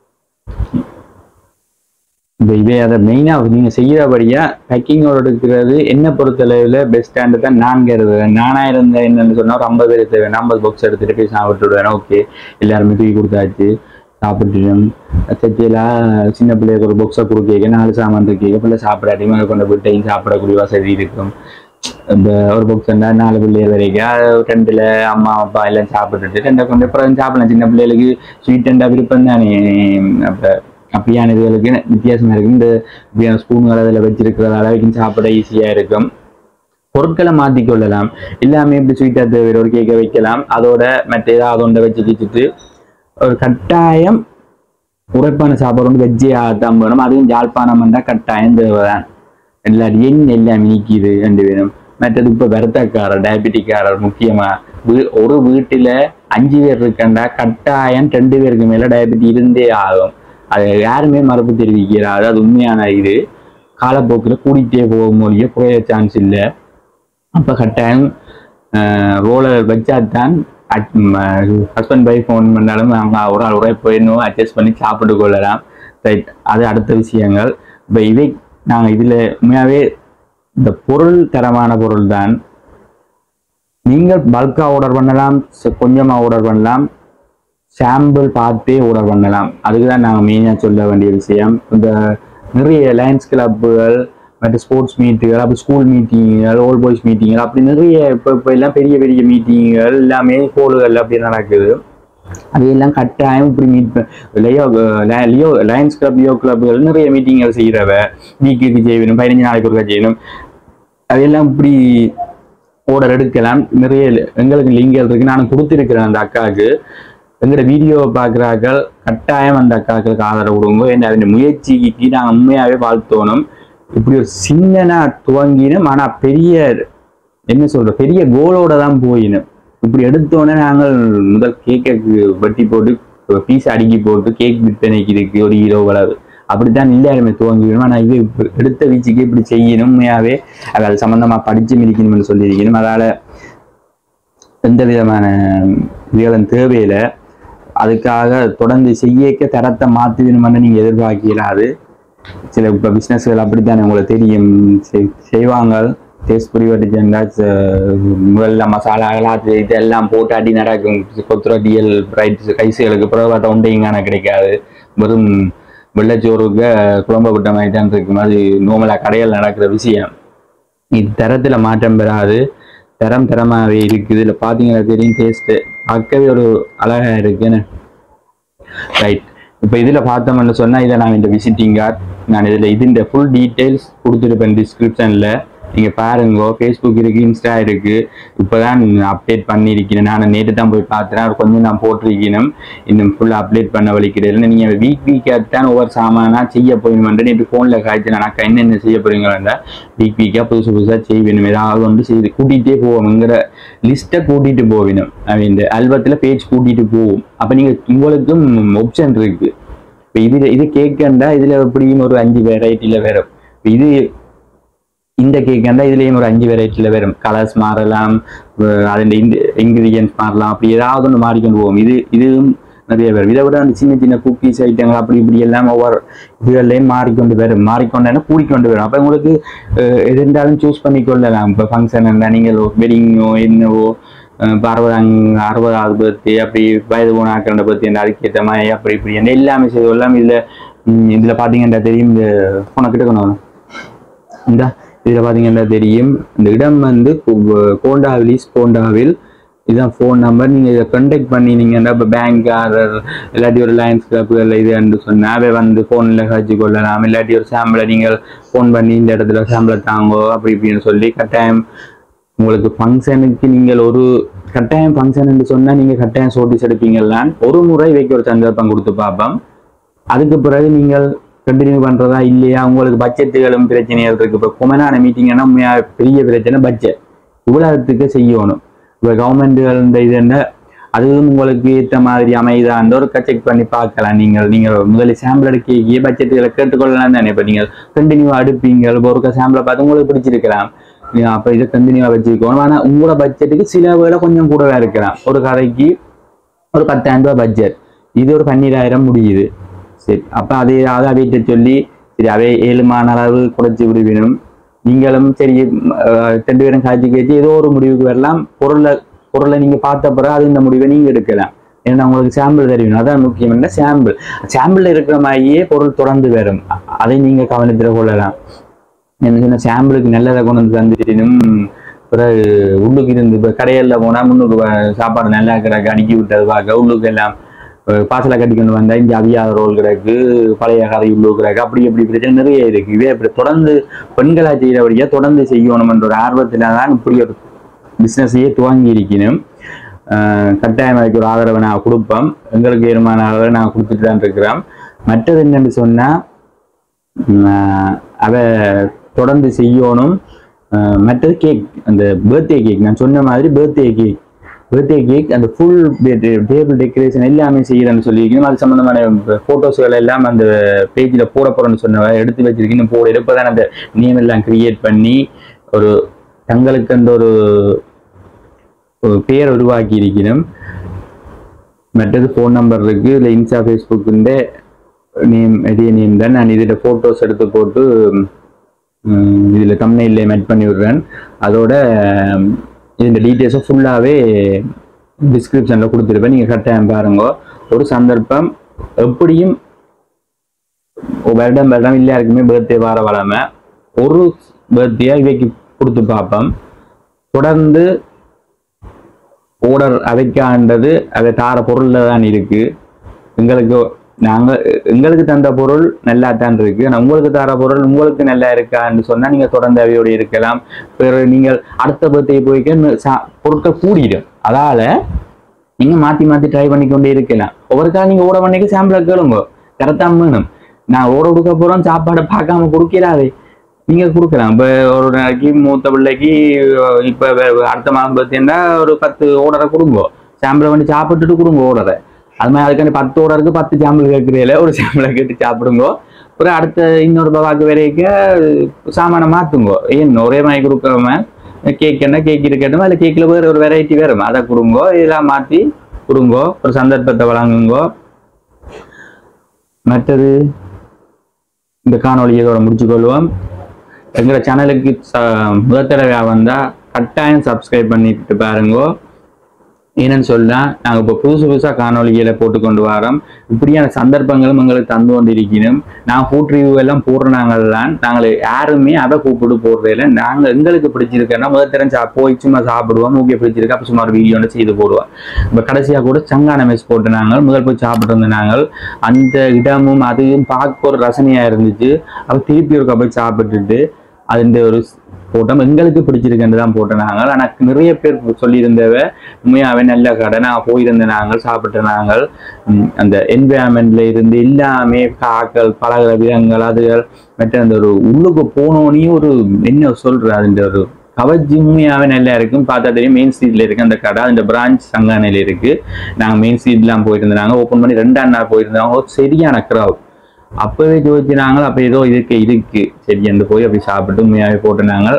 இந்த இதே அதை மெயினாக நீங்கள் செய்கிறபடியா பேக்கிங்கோட இருக்கிறது என்ன பொறுத்தளவில் பெஸ்ட்டாண்டு தான் நான் கருதுவேன் நானா இருந்த என்னன்னு சொன்னா ஒரு ஐம்பது பேர் தேவை ஐம்பது பாக்ஸ் எடுத்துட்டு போய் சாப்பிட்டு விடுவேன் ஓகே எல்லாருமே தூக்கி கொடுத்தாச்சு சாப்பிட்டுட்டோம் சத்தியெல்லாம் சின்ன பிள்ளைக்கு ஒரு பாக்ஸை கொடுக்க நாலு சாமான் இருக்கீங்க பிள்ளை சாப்பிடாட்டி மேலே கொண்டு போய் டைம் சாப்பிடக்கூடிய வசதி இருக்கும் இந்த ஒரு பாக்ஸ் இருந்தா நாலு பிள்ளைகள் வரைக்கும் அது ரெண்டுல அம்மா அப்பா எல்லாம் சாப்பிட்டுட்டு ரெண்டை கொண்டு அப்புறம் சாப்பிடலாம் சின்ன பிள்ளைகளுக்கு ஸ்வீட் அண்டா விருப்பம் தானே அப்ப அப்படியான இதுகளுக்கு வித்தியாசமா இருக்கும் இந்த இப்படியான ஸ்பூன்கள் அதில் வச்சிருக்கிறதால வரைக்கும் சாப்பிட ஈஸியா இருக்கும் பொருட்களை மாற்றிக் கொள்ளலாம் எல்லாமே இப்படி ஸ்வீட்டாக தேவையான ஒரு கேக்கை வைக்கலாம் அதோட மற்ற ஏதாவது ஒன்றை வச்சு வச்சுட்டு ஒரு கட்டாயம் உரைப்பான சாப்பாடு வந்து வெஜ்ஜே ஆகத்தான் வேணும் அதுவும் ஜாழ்ப்பாணம் வந்தால் கட்டாயம் தேவைதான் எல்லாரும் எண் எல்லாம் நீக்கிது ரெண்டு பேரும் மற்றது இப்போ விரத்தக்காரர் டயபெட்டிக்காரர் முக்கியமா வீ- ஒரு வீட்டில் அஞ்சு பேர் இருக்கண்டா கட்டாயம் ரெண்டு பேருக்கு மேலே டயபெட்டி இருந்தே ஆகும் அது யாருமே மறுப்பு தெரிவிக்கிறாரு அது உண்மையான இது காலப்போக்கில் கூடிட்டே போகும் மொழிய குறைய சான்ஸ் இல்லை அப்போ கட்டாயம் ரோலர் வச்சாதான் ஹஸ்பண்ட் ஒய்ஃப் ஃபோன் பண்ணாலும் அவங்க ஒரு ஆள் உரை போயிடணும் அட்ஜஸ்ட் பண்ணி சாப்பிட்டு கொள்ளலாம் ரைட் அது அடுத்த விஷயங்கள் இப்போ இதை நாங்கள் இதில் உண்மையாகவே இந்த பொருள் தரமான பொருள் தான் நீங்கள் பல்காக ஆர்டர் பண்ணலாம் ச- கொஞ்சமா ஆர்டர் பண்ணலாம் சாம்பிள் பார்த்தே ஆர்டர் பண்ணலாம் அதுக்கு தான் நாங்கள் மெயினாக சொல்ல வேண்டிய விஷயம் இந்த நிறைய லயன்ஸ் கிளப்புகள் மற்ற ஸ்போர்ட்ஸ் மீட்டுகள் அப்படி ஸ்கூல் மீட்டிங்குகள் ஓல்ட் பாய்ஸ் மீட்டிங்கள் அப்படி நிறைய இப்போ இப்போ எல்லாம் பெரிய பெரிய மீட்டிங்குகள் எல்லாமே கோளுகள் அப்படி நடக்குது அதையெல்லாம் கட்டாயம் இப்படி மீட் லியோ ல- லியோ லயன்ஸ் கிளப் லியோ கிளப்புகள் நிறைய மீட்டிங்கள் செய்கிறவ வீக்குக்கு செய்யணும் பதினஞ்சு நாளைக்கு ஒருக்கா செய்யணும் அதையெல்லாம் இப்படி ஆர்டர் எடுக்கலாம் நிறைய எங்களுக்கு லிங்கல் இருக்கு நான் கொடுத்துருக்கிறேன் அந்த அக்காவுக்கு எங்களோட வீடியோவை பார்க்குறாக்கள் கட்டாயம் அந்த அக்காக்களுக்கு ஆதரவு கொடுங்க ஏன்னா அதன் முயற்சிக்கு நாங்கள் உண்மையாகவே வாழ்த்தோணும் இப்படி ஒரு சின்னனா துவங்கினும் ஆனால் பெரிய என்ன சொல்ற பெரிய கோலோட தான் போயினும் இப்படி எடுத்தோடனே நாங்கள் முதல் கேக்கு வெட்டி போட்டு பீஸ் அடுக்கி போட்டு கேக் விற்பனைக்கு இருக்கு ஒரு கிலோ அளவு அப்படித்தான் எல்லாருமே துவங்கிவிடும் ஆனால் இது இப்ப எடுத்த வீச்சுக்கு இப்படி செய்யணும் உண்மையாகவே அது சம்மந்தமாக படிச்சு மிதிக்கணும்னு சொல்லியிருக்கணும் அதால எந்த விதமான இதுகளும் தேவையில்லை அதுக்காக தொடர்ந்து செய்யக்க தரத்தை மாற்றுவினுமென்னு நீங்கள் எதிர்பார்க்கலாது சில இப்போ பிஸ்னஸ்கள் அப்படித்தானே உங்களுக்கு தெரியும் செய்- செய்வாங்க டேஸ்ட் புரிவட்டு சென்றா முதல்ல மசாலாகள் அது இதெல்லாம் போட்டு அடி நடக்கும் கொத்துரட்டியல் ரைட்ஸ் ரைஸுகளுக்கு பிறகு ஒன்றையும் கிடைக்காது வெறும் வெள்ளச்சோறுக்கு குழம்பு விட்ட மாதிரி தான் இருக்கும் அது நோமலாக கடையில் நடக்கிற விஷயம் இது தரத்தில் மாற்றம் பெறாது தரம் தரமாகவே இருக்குது இதில் பார்த்தீங்கன்னா தெரியும் டேஸ்ட்டு பார்க்கவே ஒரு அழகாக இருக்குன்னு ரைட் இப்போ இதில் பார்த்தோம்னு சொன்னால் இதை நான் இந்த விசிட்டிங் கார்டு நான் இதில் இதுன்ற ஃபுல் டீட்டெயில்ஸ் கொடுத்துருப்பேன் டிஸ்கிரிப்ஷனில் நீங்கள் பாருங்க ஃபேஸ்புக் இருக்குது இன்ஸ்டா இருக்குது இப்போ தான் அப்டேட் பண்ணியிருக்கிறேன் நான் நேற்று தான் போய் பார்த்தேன் அது கொஞ்சம் நான் போட்டிருக்கணும் இன்னும் ஃபுல்லாக அப்டேட் பண்ண வலிக்கிறேன் நீங்கள் வீக் வீக்காக தான் ஒவ்வொரு சாமானாக செய்ய போயிடுமென்று நேற்று ஃபோனில் காய்ச்சி நான் அக்கா என்னென்ன செய்ய போகிறீங்களா வீக் வீக்காக புதுசு புதுசாக செய்வேணும் ஏதாவது வந்து செய்து கூட்டிகிட்டே போவோம்ங்கிற லிஸ்ட்டை கூட்டிகிட்டு போவினும் இந்த ஆல்பத்தில் பேஜ் கூட்டிகிட்டு போவோம் அப்போ நீங்கள் உங்களுக்கும் ஆப்ஷன் இருக்குது இப்போ இதில் இது கேட்கண்டா இதில் எப்படியும் ஒரு அஞ்சு வெரைட்டியில் வரும் இப்ப இது இந்த கேக்கண்டா இதுலேயும் ஒரு அஞ்சு வெரைட்டியில் வரும் கலர்ஸ் மாறலாம் அதில் இந்த இன்க்ரீடியன்ஸ் மாறலாம் அப்படி ஏதாவது ஒன்று மாறிக்கொண்டு போவோம் இது இதுவும் நிறைய வரும் இதை விட அந்த சின்ன சின்ன குக்கீஸ் ஐட்டங்கள் அப்படி இப்படி எல்லாம் ஒவ்வொரு இதுகள்லையும் மாறிக்கொண்டு வரும் மாறிக்கொண்டேன்னா கூடிக்கொண்டு வரும் அப்போ உங்களுக்கு அஹ், எது இருந்தாலும் சூஸ் பண்ணிக்கொள்ளலாம் இப்போ ஃபங்க்ஷன் இருந்தால் நீங்கள் வெட்டிங்கோ என்னவோ அஹ், இப்போ அறுபதாங் அறுபதாவது பர்த்டே அப்படி வயது போனாக்கிற பர்த்டே அதுக்கேற்ற மாதிரி அப்படி இப்படி என்ன எல்லாமே செய்யலாம் இதில் இதில் பார்த்தீங்கன்னா தெரியும் இந்த உனக்கிட்ட கொண்டு வரணும் இந்த இதில் பார்த்தீங்கன்னா தெரியும் இந்த இடம் வந்து கு- கோண்டாவிலிஸ் கோண்டாவில் இதுதான் ஃபோன் நம்பர் நீங்கள் இதை கண்டெக்ட் பண்ணினீங்கன்னா இப்போ பேங்க் ஆர்டர் இல்லாட்டி ஒரு லைன்ஸ் கிளப்புகள் இது சொன்னால் அவை வந்து ஃபோனில் கழிச்சு கொள்ளலாம் இல்லாட்டி ஒரு சாம்பிளை நீங்கள் ஃபோன் பண்ணி இந்த இடத்துல சாம்பிளை தாங்கோ அப்படி இப்படின்னு சொல்லி கட்டாயம் உங்களுக்கு ஃபங்க்ஷனுக்கு நீங்கள் ஒரு கட்டாயம் ஃபங்க்ஷன் சொன்னால் நீங்கள் கட்டாயம் சோட்டிஸ் எடுப்பீங்களான் ஒரு முறை வைக்க ஒரு சந்தர்ப்பம் கொடுத்து பார்ப்போம் அதுக்கு பிறகு நீங்கள் கண்டினியூ பண்றதா இல்லையா உங்களுக்கு பட்ஜெட்டுகளும் பிரச்சனைகள் இருக்கு இப்போ குமனான மீட்டிங்னா உண்மையா பெரிய பிரச்சனை பட்ஜெட் இவ்வளவுக்கு செய்யணும் இப்போ கவர்மெண்ட்டுகள் இந்த இது என்ன அதுவும் உங்களுக்கு ஏற்ற மாதிரி அமைதான்ற ஒரு செக் பண்ணி பார்க்கலாம் நீங்கள் நீங்கள் முதல்ல சாம்பிள் எடுக்க பட்ஜெட்டுகளை கேட்டுக்கொள்ளலாம் தானே இப்போ நீங்கள் கண்டினியூவாக அடுப்பீங்க இப்போ ஒரு சாம்பிளை பார்த்து உங்களுக்கு பிடிச்சிருக்கலாம் நீங்க அப்போ இதை கண்டினியூவாக வச்சுக்கணும் ஆனால் உங்களோட பட்ஜெட்டுக்கு சில வேலை கொஞ்சம் கூடவே இருக்கலாம் ஒரு கடைக்கு ஒரு பத்தாயிரம் ரூபாய் பட்ஜெட் இது ஒரு பன்னிராயிரம் முடியுது சரி அப்போ அதே அதை அவைகிட்ட சொல்லி சரி அவை ஏழுமான அளவு குறைச்சி விடுவினும் நீங்களும் சரி அஹ், ரெண்டு பேரும் காய்ச்சி கேட்டு ஏதோ ஒரு முடிவுக்கு வரலாம் பொருளை பொருளை நீங்கள் பார்த்த பிறகு அது இந்த முடிவை நீங்கள் எடுக்கலாம் ஏன்னா உங்களுக்கு சாம்பிள் தெரியும் அதான் முக்கியம் என்ன சாம்பிள் சாம்பிள் இருக்கிற மாதிரியே பொருள் தொடர்ந்து வரும் அ- அதை நீங்கள் கவனத்தில் கொள்ளலாம் என்ன சொன்ன சாம்பிளுக்கு நல்லதை கொண்டு வந்து தந்துட்டினும் பிறகு உள்ளுக்கு இருந்து இப்போ கடைகளில் போனால் முன்னுக்கு வ- சாப்பாடு நல்லா கிடக்கு அடுக்கி விட்டது பார்க்க உள்ளுக்கு எல்லாம் பாசலை கட்டி கொண்டு வந்தா இங்கே அவியாத ரோல் கிடக்கு பழைய கதை உள்ளுக்கு கிடக்கு அப்படி இப்படி பிரச்சனை நிறைய இருக்கு இதே இப்படி தொடர்ந்து பெண்களா செய்கிறபடியா தொடர்ந்து செய்யணும்ன்ற ஒரு ஆர்வத்தில் தான் இப்படி ஒரு பிஸ்னஸையே துவங்கி இருக்கணும் ஆஹ் கட்டாயம் அதுக்கு ஒரு ஆதரவை நான் கொடுப்போம் எங்களுக்கு ஏறுமான ஆதரவை நான் கொடுத்துட்டு தான் இருக்கிறோம் மற்றது என்னன்னு சொன்னா ஆஹ் அவ தொடர்ந்து செய்யணும் ஆஹ் மற்றது கேக் அந்த பர்த்டே கேக் நான் சொன்ன மாதிரி பர்த்டே கேக் பர்த்டே கேக் அந்த ஃபுல் டேபிள் டெக்கரேஷன் எல்லாமே செய்யறேன்னு சொல்லியிருக்கணும் அது சம்மந்தமான ஃபோட்டோஸ்கள் எல்லாம் அந்த பேஜில் போட போறேன்னு சொன்னவ எடுத்து வச்சிருக்கீங்க போட இப்போதான் அந்த நேம் எல்லாம் கிரியேட் பண்ணி ஒரு தங்களுக்கு அந்த ஒரு ஒரு பேர் உருவாக்கி இருக்கணும் மற்றது ஃபோன் நம்பர் இருக்கு இல்லை இன்ஸ்டா ஃபேஸ்புக்குண்ட நேம் இதே நேம் தான் நான் இதில் ஃபோட்டோஸ் எடுத்து போட்டு இதில் தம்னையில் மெட் பண்ணி விடுறேன் அதோட உம், இந்த டீட்டெயில்ஸை ஃபுல்லாகவே டிஸ்கிரிப்ஷனில் கொடுத்துருப்பேன் நீங்கள் கட்டாயம் பாருங்க ஒரு சந்தர்ப்பம் எப்படியும் ஒரு வருடம் வருடம் எல்லாருக்குமே பர்த்டே வர வளமை ஒரு பர்த்டே இவைக்கு கொடுத்து பார்ப்போம் தொடர்ந்து ஓர்டர் அவைக்காண்டது அதை தார பொருள்ல தான் இருக்கு எங்களுக்கு நாங்க எங்களுக்கு தந்த பொருள் நல்லா தான் இருக்கு ஆனா உங்களுக்கு தர பொருள் உங்களுக்கு நல்லா இருக்கான்னு சொன்னா நீங்க தொடர்ந்து அவையோடு இருக்கலாம் பிறகு நீங்கள் அடுத்த பர்த்டே போய்க்க இன்னும் சா- பொருட்கள் கூடிடும் அதால நீங்க மாத்தி மாத்தி ட்ரை பண்ணி கொண்டே இருக்கலாம் ஒவ்வொரு காலம் நீங்க ஓட பண்ணிக்கு சாம்பிள கேளுங்க கரெக்டாக வேணும் நான் ஓட கொடுக்க போறோம் சாப்பாடை பார்க்காம கொடுக்கிறாதே நீங்க கொடுக்கலாம் இப்ப ஒரு நாளைக்கு மூத்த பிள்ளைக்கு அஹ், இப்ப வே- வே- அடுத்த மாதம் பார்த்தீங்கன்னா ஒரு பத்து ஓடரை கொடுங்க சாம்பிளை பண்ணி சாப்பிட்டுட்டு கொடுங்க ஓடரை அது மாதிரி அதுக்காண்டி பத்து ஓடருக்கு பத்து சாம்பிள் கேட்குறீல ஒரு சாம்பிளை கேட்டு சாப்பிடுங்க அப்புறம் அடுத்த இன்னொரு பவாக்கு வரைக்கும் சாமானை மாத்துங்க ஏன் ஒரே மாதிரி கொடுக்காம கேக் என்ன கேக் இருக்கட்டும் அதில் கேக்கில் வேறு ஒரு வெரைட்டி வரும் அதை கொடுங்கோ இதெல்லாம் மாற்றி கொடுங்கோ ஒரு சந்தர்ப்பத்தை வழங்குங்கோ மற்றது இந்த காணொலியை இதோட முடிச்சுக்கொள்வோம் எங்களோட சேனலுக்கு ச முதல் தடவையாக வந்தால் கட்டாயம் சப்ஸ்கிரைப் பண்ணிட்டு பாருங்கோ ஏன்னு சொன்னா நாங்கள் இப்போ புதுசு புதுசாக காணொலிகளை போட்டு கொண்டு வரோம் இப்படியான சந்தர்ப்பங்களும் எங்களுக்கு தந்து கொண்டிருக்கணும் நான் ஃபுட் ரிவ்யூ எல்லாம் போடுறாங்கல்லாம் நாங்கள் யாருமே அதை கூப்பிட்டு போடுறதில்ல நாங்கள் எங்களுக்கு பிடிச்சிருக்கேன்னா முதல் தரம் சா போய் சும்மா சாப்பிடுவோம் மூக்கிய பிடிச்சிருக்கு அப்போ சும்மா ஒரு வீடியோ செய்து போடுவோம் இப்போ கடைசியாக கூட சங்கான மெஸ் போட்டு நாங்கள் முதல் போய் சாப்பிட்டு இருந்த நாங்கள் அந்த இடமும் அதுவும் பார்க்க ஒரு ரசனையாக இருந்துச்சு அப்போ திருப்பி ஒரு போய் சாப்பிட்டுட்டு அதுன்ற ஒரு போட்டோம் எங்களுக்கு பிடிச்சிருக்குன்னு தான் போட்டோம் நாங்கள் ஆனால் நிறைய பேர் சொல்லியிருந்தவ உண்மையாகவே நல்ல கடை நான் போயிருந்த நாங்கள் சாப்பிட்ட நாங்கள் ம், அந்த என்வயர்மெண்ட்ல இருந்து எல்லாமே காக்கள் பழகிற விதங்கள் அதுகள் மற்ற அந்த ஒரு உள்ளுக்கு போனோனையும் ஒரு என்ன சொல்ற அதுன்ற ஒரு கவர்ச்சி உண்மையாகவே நல்லா இருக்கும் பார்த்தா தெரியும் மெயின் ஸ்ட்ரீட்ல இருக்கு அந்த கடை அந்த பிரான்ச் சங்கானையில் இருக்கு நாங்கள் மெயின் ஸ்ட்ரீட்லாம் போயிருந்தாங்க ஓப்பன் பண்ணி ரெண்டாம் நாள் போயிருந்தாங்க ஒரு சரியான க்ரௌட் அப்பவே யோசிச்சினாங்க அப்ப ஏதோ இருக்கு இருக்கு சரி அந்த போய் அப்படி சாப்பிட்டு உண்மையாவே போட்டுனாங்க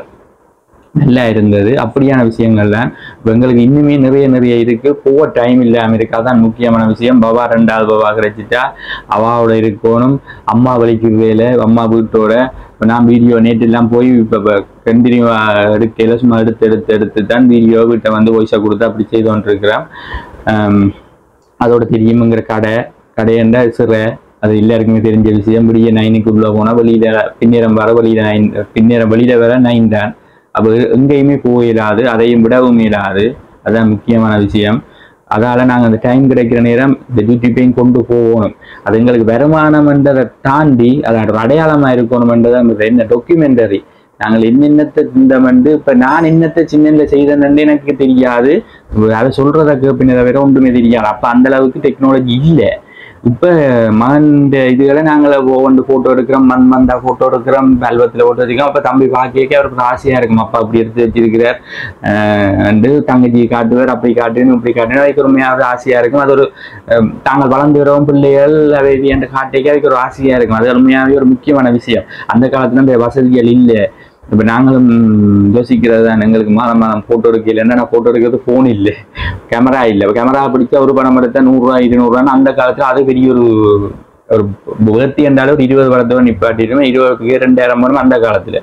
நல்லா இருந்தது அப்படியான விஷயங்கள்லாம் இப்ப எங்களுக்கு இன்னுமே நிறைய நிறைய இருக்கு போக டைம் இல்லாம இருக்கு அதான் முக்கியமான விஷயம் பவா ரெண்டாவது பவா கிடைச்சிட்டா அவாவோட இருக்கணும் அம்மா வலிக்கு வேலை அம்மா வீட்டோட இப்போ நான் வீடியோ நேற்று எல்லாம் போய் இப்போ கண்டினியூ எடுக்கையில சும்மா எடுத்து எடுத்து எடுத்து தான் வீடியோ வீட்டை வந்து ஒய்ஸாக கொடுத்து அப்படி செய்து கொண்டிருக்கிறேன் ஆம், அதோட தெரியுமுங்கிற கடை கடையண்டா சிறை அது எல்லாருக்குமே தெரிஞ்ச விஷயம் விடிய நைனுக்கு உள்ள போனா வெளியில பின்னேரம் வர வெளியில நைன் பின்னேரம் வெளியில வர நைன் தான் அப்போ எங்கேயுமே போக இயலாது அதையும் விடவும் இயலாது அதான் முக்கியமான விஷயம் அதால நாங்க அந்த டைம் கிடைக்கிற நேரம் இந்த யூடியூப்பையும் கொண்டு போகணும் அது எங்களுக்கு வருமானம் என்றதை தாண்டி அதோட ஒரு அடையாளமா இருக்கணும்ன்றது அந்த என்ன டாக்குமெண்டரி நாங்கள் என்னென்னத்தை திண்டமெண்டு இப்ப நான் என்னத்தை சின்னல செய்தேன்னு எனக்கு தெரியாது அதை சொல்றத கேப்பினதை வேற ஒன்றுமே தெரியாது அப்ப அந்த அளவுக்கு டெக்னாலஜி இல்லை இப்ப மகன் இதுகளை நாங்கள் ஒவ்வொன்று போட்டோ எடுக்கிறோம் மண் மந்தா போட்டோ எடுக்கிறோம் ஆல்பத்தில் போட்டோ எடுக்கிறோம் அப்ப தம்பி பார்க்க அவருக்கு ஆசையா இருக்கும் அப்பா அப்படி எடுத்து வச்சிருக்கிறார் ஆஹ் வந்து தங்கச்சி காட்டுவார் அப்படி காட்டுன்னு இப்படி காட்டுன்னு அதுக்கு ஒரு உண்மையாவது ஆசையா இருக்கும் அது ஒரு அஹ், தாங்கள் வளர்ந்து வரவும் பிள்ளைகள் அவை இது என்று காட்டிக்க அதுக்கு ஒரு ஆசையா இருக்கும் அது உண்மையாவே ஒரு முக்கியமான விஷயம் அந்த காலத்துல இந்த வசதிகள் இல்லை இப்ப நாங்களும் யோசிக்கிறது தான் எங்களுக்கு மாதம் மாதம் போட்டோ எடுக்க இல்லைன்னா நான் போட்டோ எடுக்கிறது ஃபோன் இல்லை கேமரா இல்லை கேமரா பிடிச்சா ஒரு படம் எடுத்தா நூறுரூவா இருநூறுவான்னு அந்த காலத்துல அது பெரிய ஒரு ஒரு வேர்த்தி என்றாலும் ஒரு இருபது படத்தோட நிப்பாட்டிடுமே இருபதுக்கு ரெண்டாயிரம் வரும் அந்த காலத்துல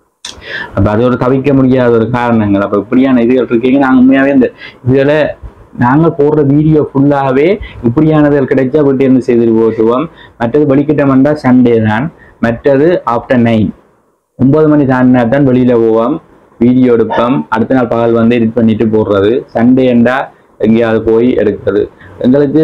அப்ப அது ஒரு தவிர்க்க முடியாத ஒரு காரணங்கள் அப்ப இப்படியான இதுகள் இருக்கீங்க நாங்க உண்மையாவே இந்த இதுல நாங்க போடுற வீடியோ ஃபுல்லாவே இப்படியானதுகள் கிடைச்சா வீட்டு இருந்து செய்து போட்டுவோம் மற்றது வெளிக்கிட்டோம்னா சண்டே தான் மற்றது ஆஃப்டர் நைன் ஒன்பது மணி தாண்டினா தான் வெளியில போவோம் வீடியோ எடுப்போம் அடுத்த நாள் பகல் வந்து எடிட் பண்ணிட்டு போடுறது சண்டே என்றா எங்கேயாவது போய் எடுக்கிறது எங்களுக்கு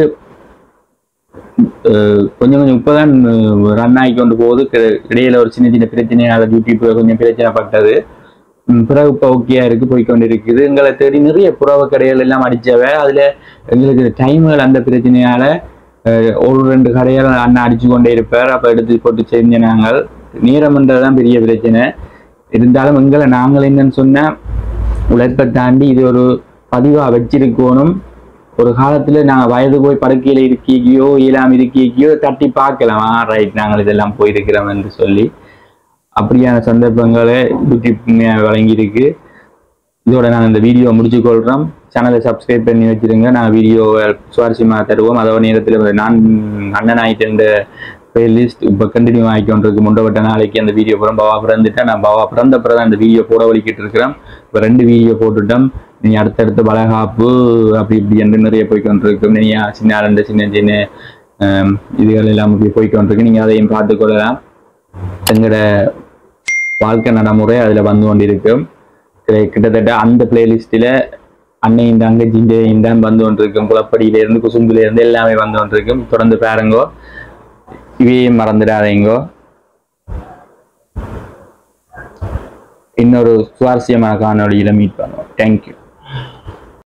அஹ், கொஞ்சம் கொஞ்சம் இப்போதான் ரன் ஆகி கொண்டு போகுது கிடை- இடையில ஒரு சின்ன சின்ன பிரச்சனையால யூடியூப்ல கொஞ்சம் பிரச்சனைப்பட்டது ம், பிறகு இப்போ ஓகேயா இருக்கு போய் கொண்டு இருக்குது எங்களை தேடி நிறைய புறவ கடைகள் எல்லாம் அடிச்சவ அதுல எங்களுக்கு டைம்கள் அந்த பிரச்சனையால அஹ், ஒரு ரெண்டு கடைகள் அண்ணன் அடிச்சு கொண்டே இருப்பார் அப்ப எடுத்து போட்டு செஞ்ச நாங்கள் நேரம்ன்றதுதான் பெரிய பிரச்சனை இருந்தாலும் எங்களை நாங்கள் என்னன்னு சொன்னா உழைப்பை தாண்டி இது ஒரு பதிவா வச்சிருக்கணும் ஒரு காலத்துல நாங்க வயது போய் படுக்கையில இருக்கியோ இயலாம இருக்கியோ தட்டி பார்க்கலாம் ரைட் நாங்கள் இதெல்லாம் போயிருக்கிறோம் என்று சொல்லி அப்படியான சந்தர்ப்பங்களை யூடியூப் உண்மையாக வழங்கியிருக்கு இதோட நாங்கள் இந்த வீடியோ முடிச்சு கொள்றோம் சேனலை சப்ஸ்கிரைப் பண்ணி வச்சிருங்க நான் வீடியோ சுவாரஸ்யமாக தருவோம் அதோட நேரத்தில் நான் அண்ணன் ஆகிட்டு இந்த பிளேலிஸ்ட் இப்போ கண்டினியூ ஆகிக்கொண்டிருக்கு முண்டப்பட்ட நாளைக்கு அந்த வீடியோ புறம் பவா பிறந்துட்டேன் நான் பவா பிறந்த பிறகு அந்த வீடியோ போட வலிக்கிட்டு இருக்கிறேன் இப்போ ரெண்டு வீடியோ போட்டுட்டோம் நீ அடுத்தடுத்து வளகாப்பு அப்படி இப்படி என்று நிறைய போய்க்கொண்டிருக்கும் நீ சின்ன ரெண்டு சின்ன சின்ன ஆம், இதுகள் எல்லாம் இப்படி போய்க்கொண்டிருக்கு நீங்கள் அதையும் பார்த்துக்கொள்ளலாம் எங்களோட வாழ்க்கை நடைமுறை அதில் வந்து கொண்டிருக்கும் கிட்ட- கிட்டத்தட்ட அந்த பிளேலிஸ்ட்டில் அன்னையும் தங்கச்சியும் தான் வந்து கொண்டிருக்கும் குளப்படியில இருந்து குசும்புல இருந்து எல்லாமே வந்து கொண்டிருக்கும் தொடர்ந்து பாருங்கோ இவையும் மறந்துடாதீங்கோ இன்னொரு சுவாரஸ்யமான காணொளியில மீட் பண்ணுவோம் தேங்க்யூ